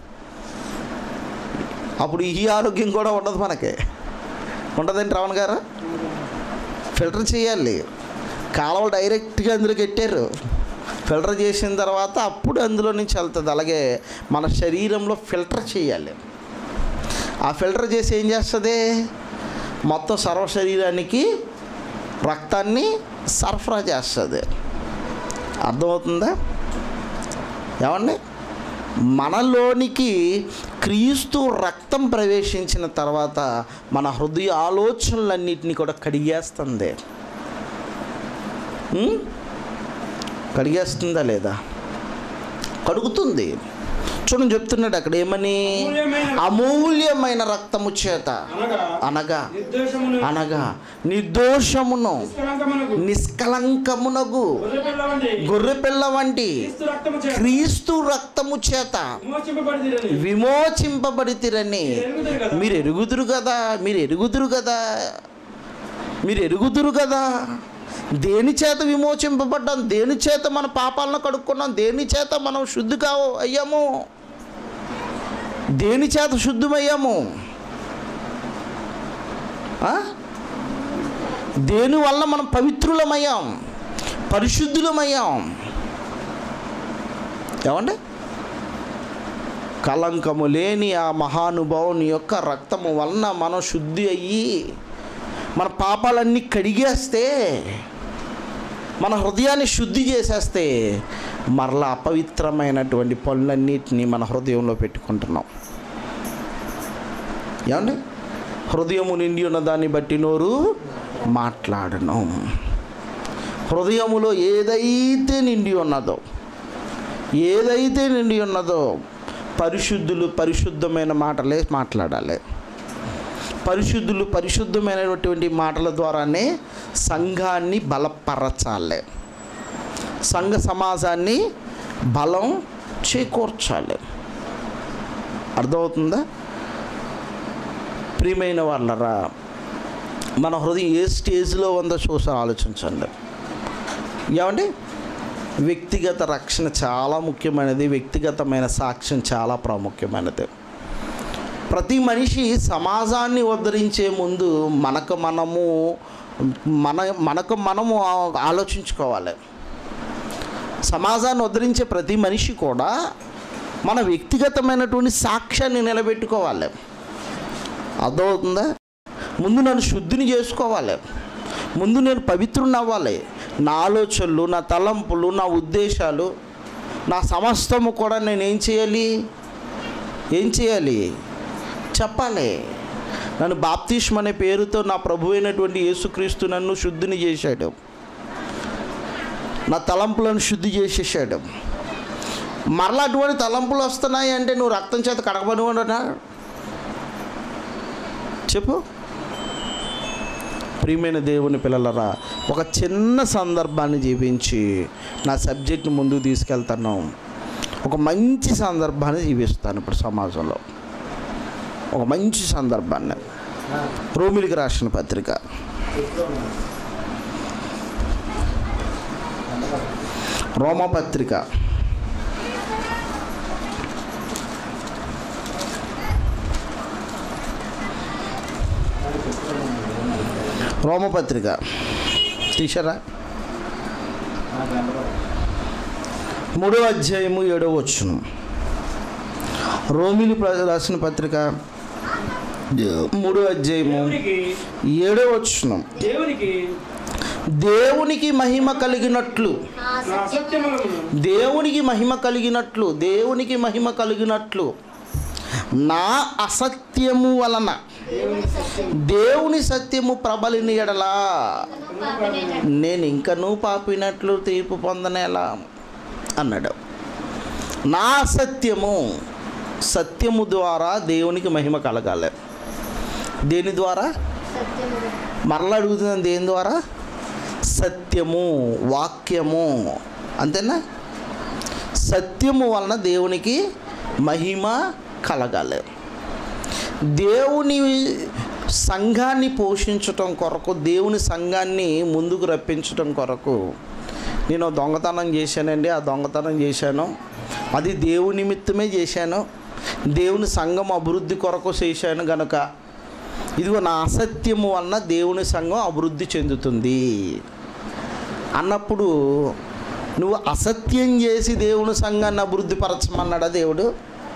అప్పుడు ఈ ఆరోగ్యం కూడా ఉండదు మనకి ఉండదండి రమణ గారు ఫిల్టర్ చేయాలి కాలువలు డైరెక్ట్గా అందులో పెట్టారు ఫిల్టర్ చేసిన తర్వాత అప్పుడు అందులో నుంచి వెళ్తుంది అలాగే మన శరీరంలో ఫిల్టర్ చేయాలి ఆ ఫిల్టర్ చేసి ఏం చేస్తుంది మొత్తం సర్వ శరీరానికి రక్తాన్ని సరఫరా చేస్తుంది అర్థమవుతుందా ఏమండి మనలోనికి క్రీస్తు రక్తం ప్రవేశించిన తర్వాత మన హృదయ ఆలోచనలన్నింటినీ కూడా కడిగేస్తుంది ఉం? కడిగేస్తుందా లేదా కడుగుతుంది చూడండి చెప్తున్నాడు అక్కడ ఏమని అమూల్యమైన- అమూల్యమైన రక్తము చేత అనగా అనగా నిర్దోషమును అనగా నిర్దోషమును నిష్కలంకమునకు నిష్కలంకమునగు గొర్రెపిల్ల వంటి గొర్రెపిల్ల వంటి క్రీస్తు రక్తము చేత క్రీస్తు రక్తము చేత విమోచింపబడితిరని విమోచింపబడితిరని ఎరుగుదురు కదా. మీరు ఎరుగుదురు కదా మీరు ఎరుగుదురు కదా మీరు ఎరుగుదురు కదా దేని చేత విమోచింపబడ్డాం దేని చేత మన పాపాలను కడుక్కున్నాం దేని చేత మనం శుద్ధి కావు అయ్యాము దేని చేత శుద్ధమయ్యాము ఆ? దేని వల్ల మనం పవిత్రులమయ్యాం పరిశుద్ధులమయ్యాం ఏమండి కలంకము లేని ఆ మహానుభావుని యొక్క రక్తము వలన మనం శుద్ధి అయ్యి మన పాపాలన్నీ కడిగేస్తే మన హృదయాన్ని శుద్ధి చేసేస్తే మరలా అపవిత్రమైనటువంటి పనులన్నిటినీ మన హృదయంలో పెట్టుకుంటున్నాం ఏమండి హృదయము నిండి ఉన్న దాన్ని బట్టి నోరు మాట్లాడను హృదయములో ఏదైతే నిండి ఉన్నదో ఏదైతే నిండి ఉన్నదో పరిశుద్ధులు పరిశుద్ధమైన మాటలే మాట్లాడాలి పరిశుద్ధులు పరిశుద్ధమైనటువంటి మాటల ద్వారానే సంఘాన్ని బలపరచాలి సంఘ సమాజాన్ని బలం చేకూర్చాలి అర్థమవుతుందా ప్రియమైన వాళ్ళరా మన హృదయం ఏ స్టేజ్లో ఉందో చూసి ఆలోచించండి ఏమండి వ్యక్తిగత రక్షణ చాలా ముఖ్యమైనది వ్యక్తిగతమైన సాక్ష్యం చాలా ప్రాముఖ్యమైనది ప్రతి మనిషి సమాజాన్ని ఉద్ధరించే ముందు మనకు మనము మన మనకు మనము ఆ- ఆలోచించుకోవాలి సమాజాన్ని ఉద్ధరించే ప్రతి మనిషి కూడా మన వ్యక్తిగతమైనటువంటి సాక్ష్యాన్ని నిలబెట్టుకోవాలి అర్థమవుతుందా ముందు నన్ను శుద్ధిని చేసుకోవాలి ముందు నేను పవిత్రుని అవ్వాలి నా ఆలోచనలు నా తలంపులు నా ఉద్దేశాలు నా సమస్తము కూడా నేను ఏం చేయాలి ఏం చేయాలి చెప్పాలి నన్ను బాప్తిష్మ అనే పేరుతో నా ప్రభు అయినటువంటి యేసుక్రీస్తు నన్ను శుద్ధిని చేశాడు నా తలంపులను శుద్ధి చేసేసాడు మరలా అటువంటి తలంపులు వస్తున్నాయి అంటే నువ్వు రక్తం చేత కడగబడి చెప్పు ప్రియమైన దేవుని పిల్లలరా ఒక చిన్న సందర్భాన్ని జీవించి నా సబ్జెక్ట్ని ముందుకు తీసుకెళ్తాను ఒక మంచి సందర్భాన్ని జీవిస్తాను ఇప్పుడు సమాజంలో ఒక మంచి సందర్భాన్ని రోమిలికి రాసిన పత్రిక రోమపత్రిక రోమపత్రిక తీసారా మూడవ అధ్యాయము ఏడవ వచ్చును రోమిలి ప్ర- రాసిన పత్రిక మూడవ అధ్యాయము దేవునికి ఏడవ వచ్చును దేవునికి దేవునికి మహిమ కలిగినట్లు నా నా సత్యం సత్యములను దేవునికి మహిమ కలిగినట్లు దేవునికి మహిమ కలిగినట్లు నా అసత్యము వలన దేవుని సత్యం దేవుని సత్యము ప్రబలిని ఎడలా పాపినేటట్టు నేను ఇంకనూ పాపినట్లు తీర్పు పొందనేలా అన్నాడు నా సత్యము సత్యము ద్వారా దేవునికి మహిమ కలగాలి దేని ద్వారా సత్యము మరలా అడుగుతున్నాను దేని ద్వారా సత్యము వాక్యము అంతేనా సత్యము వలన దేవునికి మహిమ కలగాలి దేవుని సంఘాన్ని పోషించటం కొరకు దేవుని సంఘాన్ని ముందుకు రప్పించటం కొరకు నేను దొంగతనం చేశానండి ఆ దొంగతనం చేశాను అది దేవుని నిమిత్తమే చేశాను దేవుని సంఘం అభివృద్ధి కొరకు చేశాను గనుక ఇదిగో నా అసత్యము వలన దేవుని సంఘం అభివృద్ధి చెందుతుంది అన్నప్పుడు నువ్వు అసత్యం చేసి దేవుని సంఘాన్ని అభివృద్ధి పరచమన్నాడా దేవుడు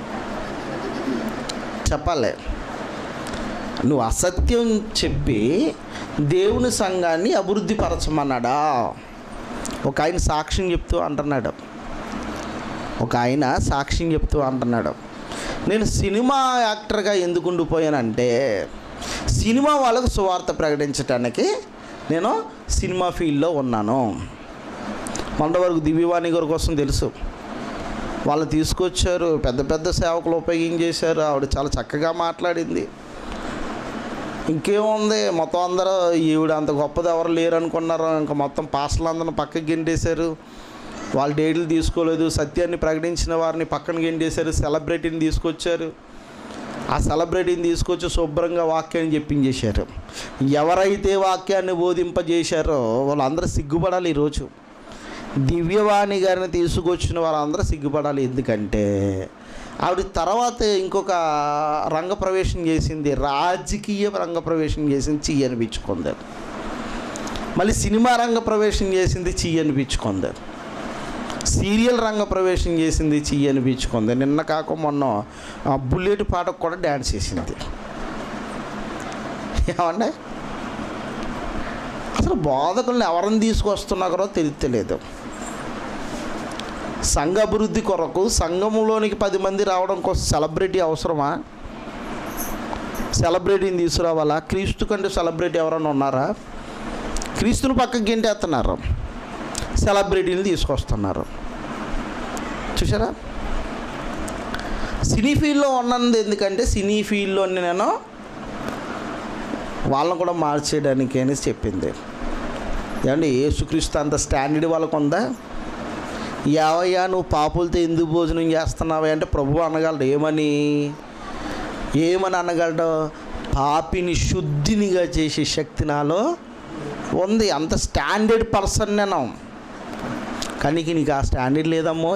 చెప్పాలి నువ్వు అసత్యం చెప్పి దేవుని సంఘాన్ని అభివృద్ధి పరచమన్నాడా ఒక ఆయన సాక్ష్యం చెప్తూ అంటున్నాడు ఒక ఆయన సాక్ష్యం చెప్తూ అంటున్నాడు నేను సినిమా యాక్టర్గా ఎందుకు ఉండిపోయానంటే సినిమా వాళ్ళకు సువార్త ప్రకటించడానికి నేను సినిమా ఫీల్డ్లో ఉన్నాను మొన్న వరకు దివ్యవాణి గారి కోసం తెలుసు వాళ్ళు తీసుకొచ్చారు పెద్ద పెద్ద సేవకులు ఉపయోగించేశారు ఆవిడ చాలా చక్కగా మాట్లాడింది ఇంకేముంది మొత్తం అందరూ ఈవిడ అంత గొప్పది ఎవరు లేరు అనుకున్నారు ఇంకా మొత్తం పాస్టర్లు అందరూ పక్కకి గెంటేశారు వాళ్ళు డేట్లు తీసుకోలేదు సత్యాన్ని ప్రకటించిన వారిని పక్కన గెంటేశారు సెలబ్రిటీని తీసుకొచ్చారు ఆ సెలబ్రిటీని తీసుకొచ్చి శుభ్రంగా వాక్యాన్ని చెప్పించేశారు ఎవరైతే వాక్యాన్ని బోధింపజేశారో వాళ్ళందరూ సిగ్గుపడాలి ఈరోజు దివ్యవాణి గారిని తీసుకొచ్చిన వాళ్ళందరూ సిగ్గుపడాలి ఎందుకంటే ఆవిడ తర్వాత ఇంకొక రంగప్రవేశం చేసింది రాజకీయ రంగప్రవేశం చేసింది చెయ్యి అనిపించుకుంది మళ్ళీ సినిమా రంగ ప్రవేశం చేసింది చెయ్యి అనిపించుకుంది సీరియల్ రంగ ప్రవేశం చేసింది చెయ్యి అనిపించుకుంది నిన్న కాక మొన్న ఆ బుల్లెట్ పాటకు కూడా డ్యాన్స్ చేసింది ఏమండి అసలు బోధకులను ఎవరిని తీసుకొస్తున్నారో తెలియలేదు సంఘ అభివృద్ధి కొరకు సంఘములోనికి పది మంది రావడం కోసం సెలబ్రిటీ అవసరమా సెలబ్రిటీని తీసుకురావాలా క్రీస్తు కంటే సెలబ్రిటీ ఎవరైనా ఉన్నారా క్రీస్తుని పక్కకి గెంటేస్తున్నారు సెలబ్రిటీని తీసుకొస్తున్నారు చూసారా సినీ ఫీల్డ్లో ఉన్నది ఎందుకంటే సినీ ఫీల్డ్లో నేను వాళ్ళని కూడా మార్చేయడానికి అని చెప్పింది ఏమండి యేసుక్రీస్తు అంత స్టాండర్డ్ వాళ్ళకు ఉందా యావయ్యా నువ్వు పాపులతో ఎందుకు భోజనం చేస్తున్నావా అంటే ప్రభు అనగలడు ఏమని ఏమని అనగలడు పాపిని శుద్ధినిగా చేసే శక్తి నాలో ఉంది అంత స్టాండర్డ్ పర్సన్ నేను కానీ నీకు ఆ స్టాండర్డ్ లేదమ్మో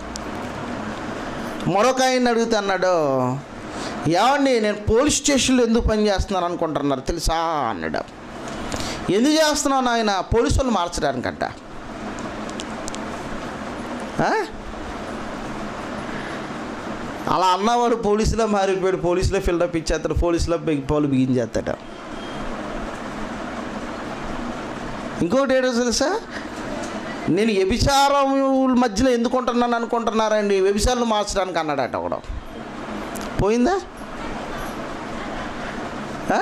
మరొక ఆయన అడుగుతా అన్నాడు ఏమండి నేను పోలీస్ స్టేషన్లో ఎందుకు పని చేస్తున్నాను అనుకుంటున్నారు తెలుసా అన్నాడు ఎందుకు చేస్తున్నావు నాయన పోలీసు వాళ్ళు మార్చడానికంట ఆ? అలా అన్నవాడు పోలీసులో మారిపోయాడు పోలీసులో ఫిల్డప్ ఇచ్చేస్తాడు పోలీసులో బిగ్ పాలు బిగించేస్తాడు ఇంకోటి ఏంటో తెలుసా నేను వ్యభిచారం మధ్యలో ఎందుకు ఉంటున్నాను అనుకుంటున్నారండి వ్యభిచారాలు మార్చడానికి అన్నాడట ఒకడు పోయిందా ఆ?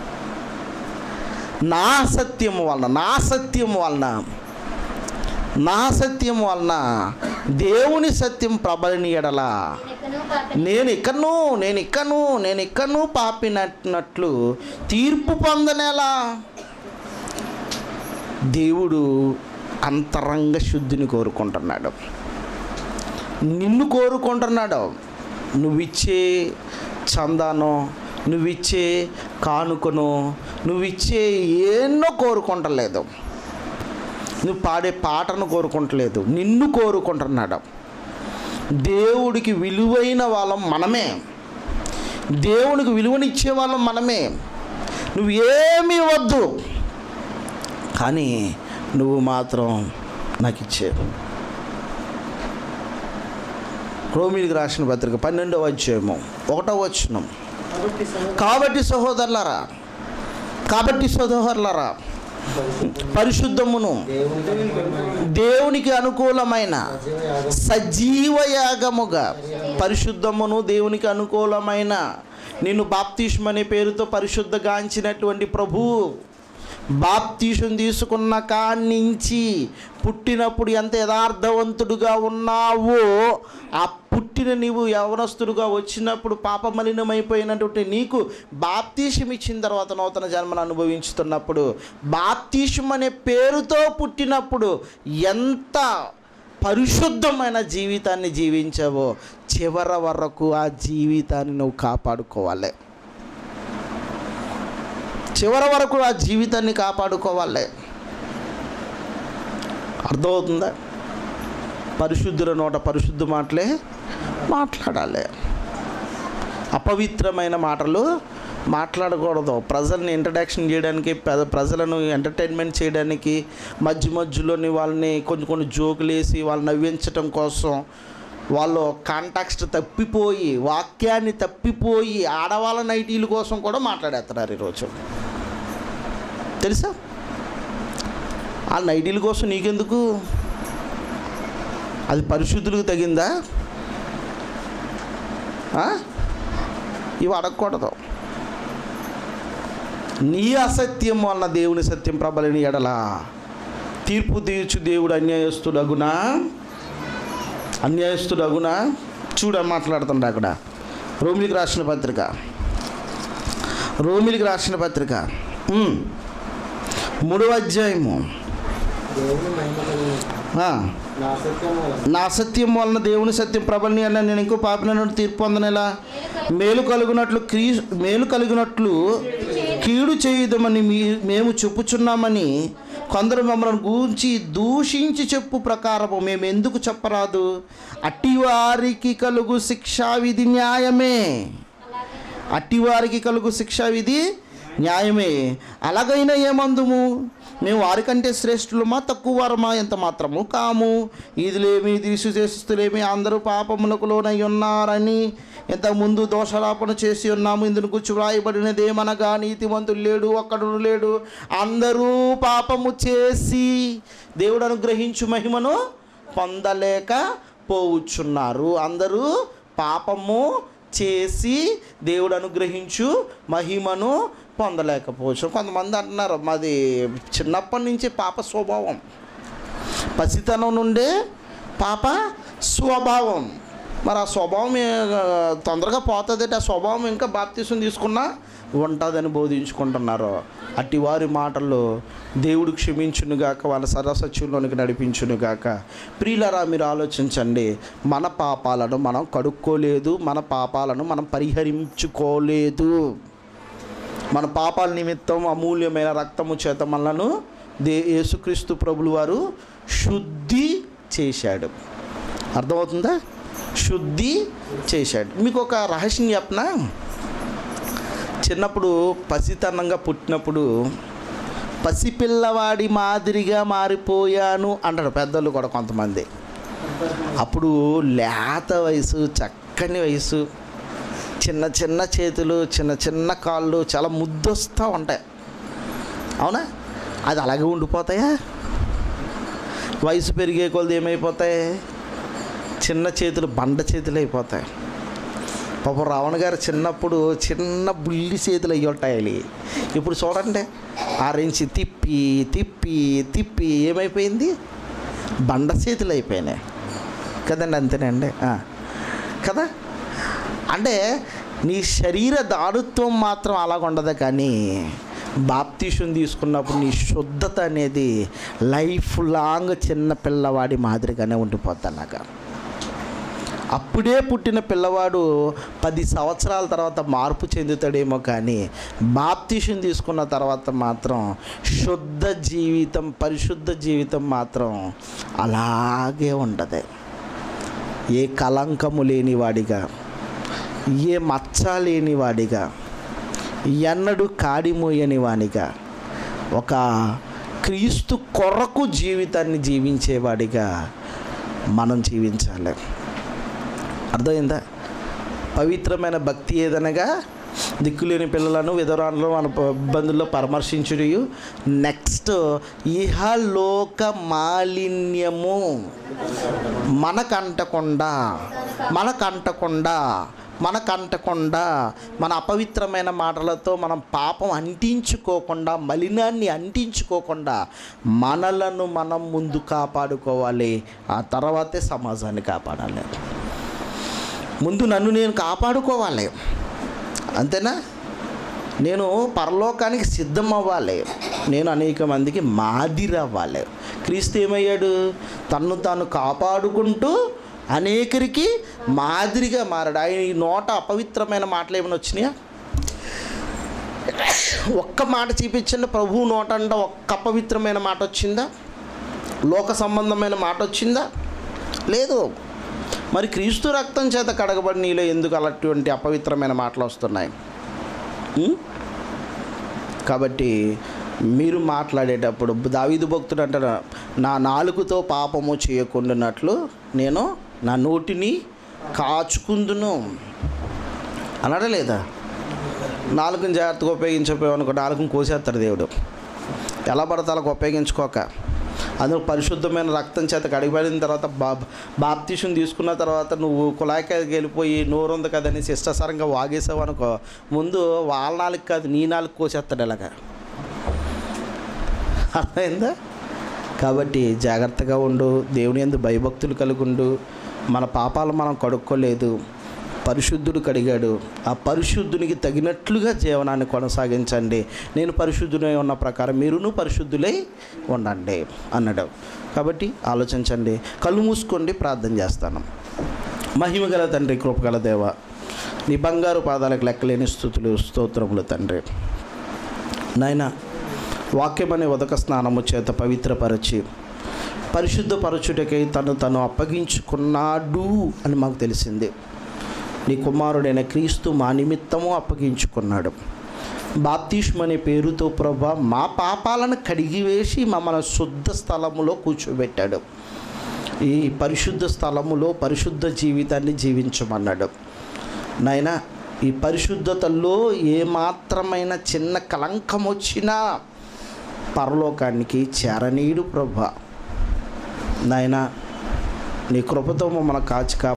నా సత్యము వలన నా సత్యము వలన నా సత్యం వలన దేవుని సత్యం ప్రబలిని ఎడల ఎక్కన ఇక్కడను పాపిని నేను ఇక్కను నేను ఇక్కను నేను ఇక్కను పాపినట్లు తీర్పు పొందనేలా దేవుడు అంతరంగ శుద్ధిని కోరుకుంటున్నాడు నిన్ను కోరుకుంటున్నాడు నువ్విచ్చే చందానో నువ్విచ్చే కానుకను నువ్విచ్చే ఎన్నో కోరుకుంటలేదు నువ్వు పాడే పాటను కోరుకుంటలేదు నిన్ను కోరుకుంటున్నాడు దేవుడికి విలువైన వాళ్ళం మనమే దేవునికి విలువనిచ్చే వాళ్ళం మనమే నువ్వు ఏమీ వద్దు కానీ నువ్వు మాత్రం నాకు ఇచ్చే రోమిలికి రాసిన పత్రిక పన్నెండవ అధ్యాయము ఒకటో వచ్చినం కాబట్టి సహోదరులారా కాబట్టి సహోదరులారా పరిశుద్ధమును దేవునికి అనుకూలమైన సజీవ యాగముగా పరిశుద్ధమును దేవునికి అనుకూలమైన నిన్ను బాప్తిష్మ అనే పేరుతో పరిశుద్ధగాంచినటువంటి ప్రభు బాప్తీషం తీసుకున్న కానించి పుట్టినప్పుడు ఎంత యథార్థవంతుడుగా ఉన్నావో ఆ పుట్టిన నీవు యవనస్తుడుగా వచ్చినప్పుడు పాపమలినమైపోయినటువంటి నీకు బాప్తీషం ఇచ్చిన తర్వాత నూతన జన్మను అనుభవించుతున్నప్పుడు బాప్తీషం అనే పేరుతో పుట్టినప్పుడు ఎంత పరిశుద్ధమైన జీవితాన్ని జీవించావో చివర వరకు ఆ జీవితాన్ని నువ్వు కాపాడుకోవాలి చివరి వరకు ఆ జీవితాన్ని కాపాడుకోవాలి అర్థమవుతుందా పరిశుద్ధుల నోట పరిశుద్ధ మాటలే మాట్లాడాలి అపవిత్రమైన మాటలు మాట్లాడకూడదు ప్రజల్ని ఇంట్రడక్షన్ చేయడానికి పెద- ప్రజలను ఎంటర్టైన్మెంట్ చేయడానికి మధ్య మధ్యలోని వాళ్ళని కొన్ని కొన్ని జోకులు వేసి వాళ్ళని నవ్వించటం కోసం వాళ్ళు కాంటాక్స్ట్ తప్పిపోయి వాక్యాన్ని తప్పిపోయి ఆడవాళ్ళ నైటీల కోసం కూడా మాట్లాడేస్తున్నారు ఈరోజు తెలుసా ఆ నైటీల కోసం నీకెందుకు అది పరిశుద్ధులకు తగిందా ఆ? ఇవి అడగకూడదు నీ అసత్యం వలన దేవుని సత్యం ప్రబలిని ఎడల తీర్పు తీర్చు దేవుడు అన్యాయస్తుడగునా అన్యాయస్తుడగునా చూడ మాట్లాడుతుండ అక్కడ రోమిలికి రాసిన పత్రిక రోమిలికి రాసిన పత్రిక ఉమ్. మూడవ అధ్యాయము దేవుని మహిమలను ఆ. నా సత్యం వలన నా సత్యం వలన దేవుని సత్యం ప్రబలిని అన్న నేను ఇంకో పాపినట్టు తీర్పు పొందనేలా మేలు కలుగునట్లు క్రీ మేలు కలిగినట్లు కీడు చేయుదమని మీ మేము చెప్పుచున్నామని కొందరు మమ్మల్ని గూర్చి దూషించి చెప్పు ప్రకారము మేము ఎందుకు చెప్పరాదు అట్టివారికి కలుగు శిక్షా విధి న్యాయమే అట్టివారికి కలుగు శిక్షా విధి న్యాయమే అలాగైనా ఏమందుము మేము వారికంటే శ్రేష్ఠులమా తక్కువ వారమా ఎంత మాత్రము కాము ఇదిలేమి దిశుచేస్తులేమి అందరూ పాపములకు లోనై ఉన్నారని ఇంతకుముందు దోషారోపణ చేసి ఉన్నాము ఇందును కూర్చు వ్రాయబడినదేమనగా నీతిమంతులు లేడు ఒక్కడు లేడు అందరూ పాపము చేసి దేవుడు అనుగ్రహించు మహిమను పొందలేక పోవుచున్నారు అందరూ పాపము చేసి దేవుడు అనుగ్రహించు మహిమను పొందలేకపోవచ్చు కొంతమంది అంటున్నారు మాది చిన్నప్పటి నుంచి పాప స్వభావం పసితనం నుండే పాప స్వభావం మరి ఆ స్వభావం ఏ- తొందరగా పోతుంది ఆ స్వభావం ఇంకా బాప్తీసం తీసుకున్నా ఉంటుందని బోధించుకుంటున్నారు అట్టి వారి మాటల్లో దేవుడు క్షమించునుగాక వాళ్ళ సరసత్యంలోనికి నడిపించునుగాక ప్రియులరా మీరు ఆలోచించండి మన పాపాలను మనం కడుక్కోలేదు మన పాపాలను మనం పరిహరించుకోలేదు మన పాపాల నిమిత్తం అమూల్యమైన రక్తము చేత మనలను దే యేసుక్రీస్తు ప్రభులు వారు శుద్ధి చేశాడు అర్థమవుతుందా శుద్ధి చేశాడు మీకు ఒక రహస్యం చెప్పనా చిన్నప్పుడు పసితనంగా పుట్టినప్పుడు పసిపిల్లవాడి మాదిరిగా మారిపోయాను అంటారు పెద్దలు కూడా కొంతమంది అప్పుడు లేత వయసు చక్కని వయసు చిన్న చిన్న చేతులు చిన్న చిన్న కాళ్ళు చాలా ముద్దొస్తూ ఉంటాయి అవునా అది అలాగే ఉండిపోతాయా వయసు పెరిగే కొలది ఏమైపోతాయి చిన్న చేతులు బండ చేతులు అయిపోతాయి పాప రావణ గారు చిన్నప్పుడు చిన్న బుల్లి చేతులు అయ్యి ఉంటాయి ఇప్పుడు చూడండి ఆరించి తిప్పి తిప్పి తిప్పి ఏమైపోయింది బండ చేతులు అయిపోయినాయి కదండి అంతేనండి ఆ. కదా అంటే నీ శరీర దారుత్వం మాత్రం అలాగ ఉండదు కానీ బాప్తీషం తీసుకున్నప్పుడు నీ శుద్ధత అనేది లైఫ్ లాంగ్ చిన్న పిల్లవాడి మాదిరిగానే ఉండిపోద్ది అలాగా అప్పుడే పుట్టిన పిల్లవాడు పది సంవత్సరాల తర్వాత మార్పు చెందుతాడేమో కానీ బాప్తీషన్ తీసుకున్న తర్వాత మాత్రం శుద్ధ జీవితం పరిశుద్ధ జీవితం మాత్రం అలాగే ఉండదు ఏ కలంకము లేనివాడిగా ఏ మచ్చ లేనివాడిగా ఎన్నడూ కాడిమోయని వానిగా ఒక క్రీస్తు కొరకు జీవితాన్ని జీవించేవాడిగా మనం జీవించాలి అర్థమైందా పవిత్రమైన భక్తి ఏదనగా దిక్కులేని పిల్లలను విధవరాలను మన ప- ఇబ్బందుల్లో పరామర్శించుడియు నెక్స్ట్ ఇహలోక మాలిన్యము మనకంటకుండా మనకంటకుండా మనకంటకుండా మన అపవిత్రమైన మాటలతో మనం పాపం అంటించుకోకుండా మలినాన్ని అంటించుకోకుండా మనలను మనం ముందు కాపాడుకోవాలి ఆ తర్వాతే సమాజాన్ని కాపాడాలి ముందు నన్ను నేను కాపాడుకోవాలి అంతేనా నేను పరలోకానికి సిద్ధం అవ్వాలి నేను అనేక మందికి మాదిరి అవ్వాలి క్రీస్తు ఏమయ్యాడు తన్ను తాను కాపాడుకుంటూ అనేకరికి మాదిరిగా మారాడు ఆయన ఈ నోట అపవిత్రమైన మాటలు ఏమైనా వచ్చినాయా ఒక్క మాట చూపించండి ప్రభువు నోట అంట ఒక్క అపవిత్రమైన మాట వచ్చిందా లోక సంబంధమైన మాట వచ్చిందా లేదు మరి క్రీస్తు రక్తం చేత కడగబడి నీలో ఎందుకు అలాంటి అపవిత్రమైన మాటలు వస్తున్నాయి ఉం? కాబట్టి మీరు మాట్లాడేటప్పుడు దావీదు భక్తుడు అంటారు నా నాలుగుతో పాపము చేయకుండానట్లు నేను నా నోటిని కాచుకుందును అనడా లేదా నాలుగుని జాగ్రత్తగా ఉపయోగించకపోయావనుకో నాలుగుని కోసేస్తాడు దేవుడు ఎలా పడితే అలాగ ఉపయోగించుకోక అందులో పరిశుద్ధమైన రక్తం చేత కడిగిపడిన తర్వాత బా బాప్తీసం తీసుకున్న తర్వాత నువ్వు కుళాయికాయకి వెళ్ళిపోయి నోరుంది కదని శిష్టసరంగా వాగేసావు అనుకో ముందు వాళ్ళ నాలుగు కాదు నీ నాలుగు కోసేస్తాడు ఇలాగా అర్థమైందా కాబట్టి జాగ్రత్తగా ఉండు దేవుని ఎందు భయభక్తులు కలుగుండు మన పాపాలు మనం కడుక్కోలేదు పరిశుద్ధుడు కడిగాడు ఆ పరిశుద్ధునికి తగినట్లుగా జీవనాన్ని కొనసాగించండి నేను పరిశుద్ధుడై ఉన్న ప్రకారం మీరును పరిశుద్ధులై ఉండండి అన్నాడు కాబట్టి ఆలోచించండి కళ్ళు మూసుకోండి ప్రార్థన చేస్తాను మహిమగల తండ్రి కృపగల దేవ నీ బంగారు పాదాలకు లెక్కలేని స్థుతులు స్తోత్రములు తండ్రి నాయన వాక్యమనే ఉదక స్నానము చేత పవిత్రపరచి పరిశుద్ధపరచుటకై తను తను అప్పగించుకున్నాడు అని మాకు తెలిసింది నీ కుమారుడైన క్రీస్తు మా నిమిత్తము అప్పగించుకున్నాడు బాప్తిష్మ అనే పేరుతో ప్రభా మా పాపాలను కడిగివేసి మమ్మల్ని శుద్ధ స్థలములో కూర్చోబెట్టాడు ఈ పరిశుద్ధ స్థలములో పరిశుద్ధ జీవితాన్ని జీవించమన్నాడు నాయన ఈ పరిశుద్ధతలో ఏమాత్రమైన చిన్న కలంకం వచ్చినా పరలోకానికి చేరనీయుడు ప్రభా నాయన నీ కృపతో మమ్మల్ని కాచి కాపాడు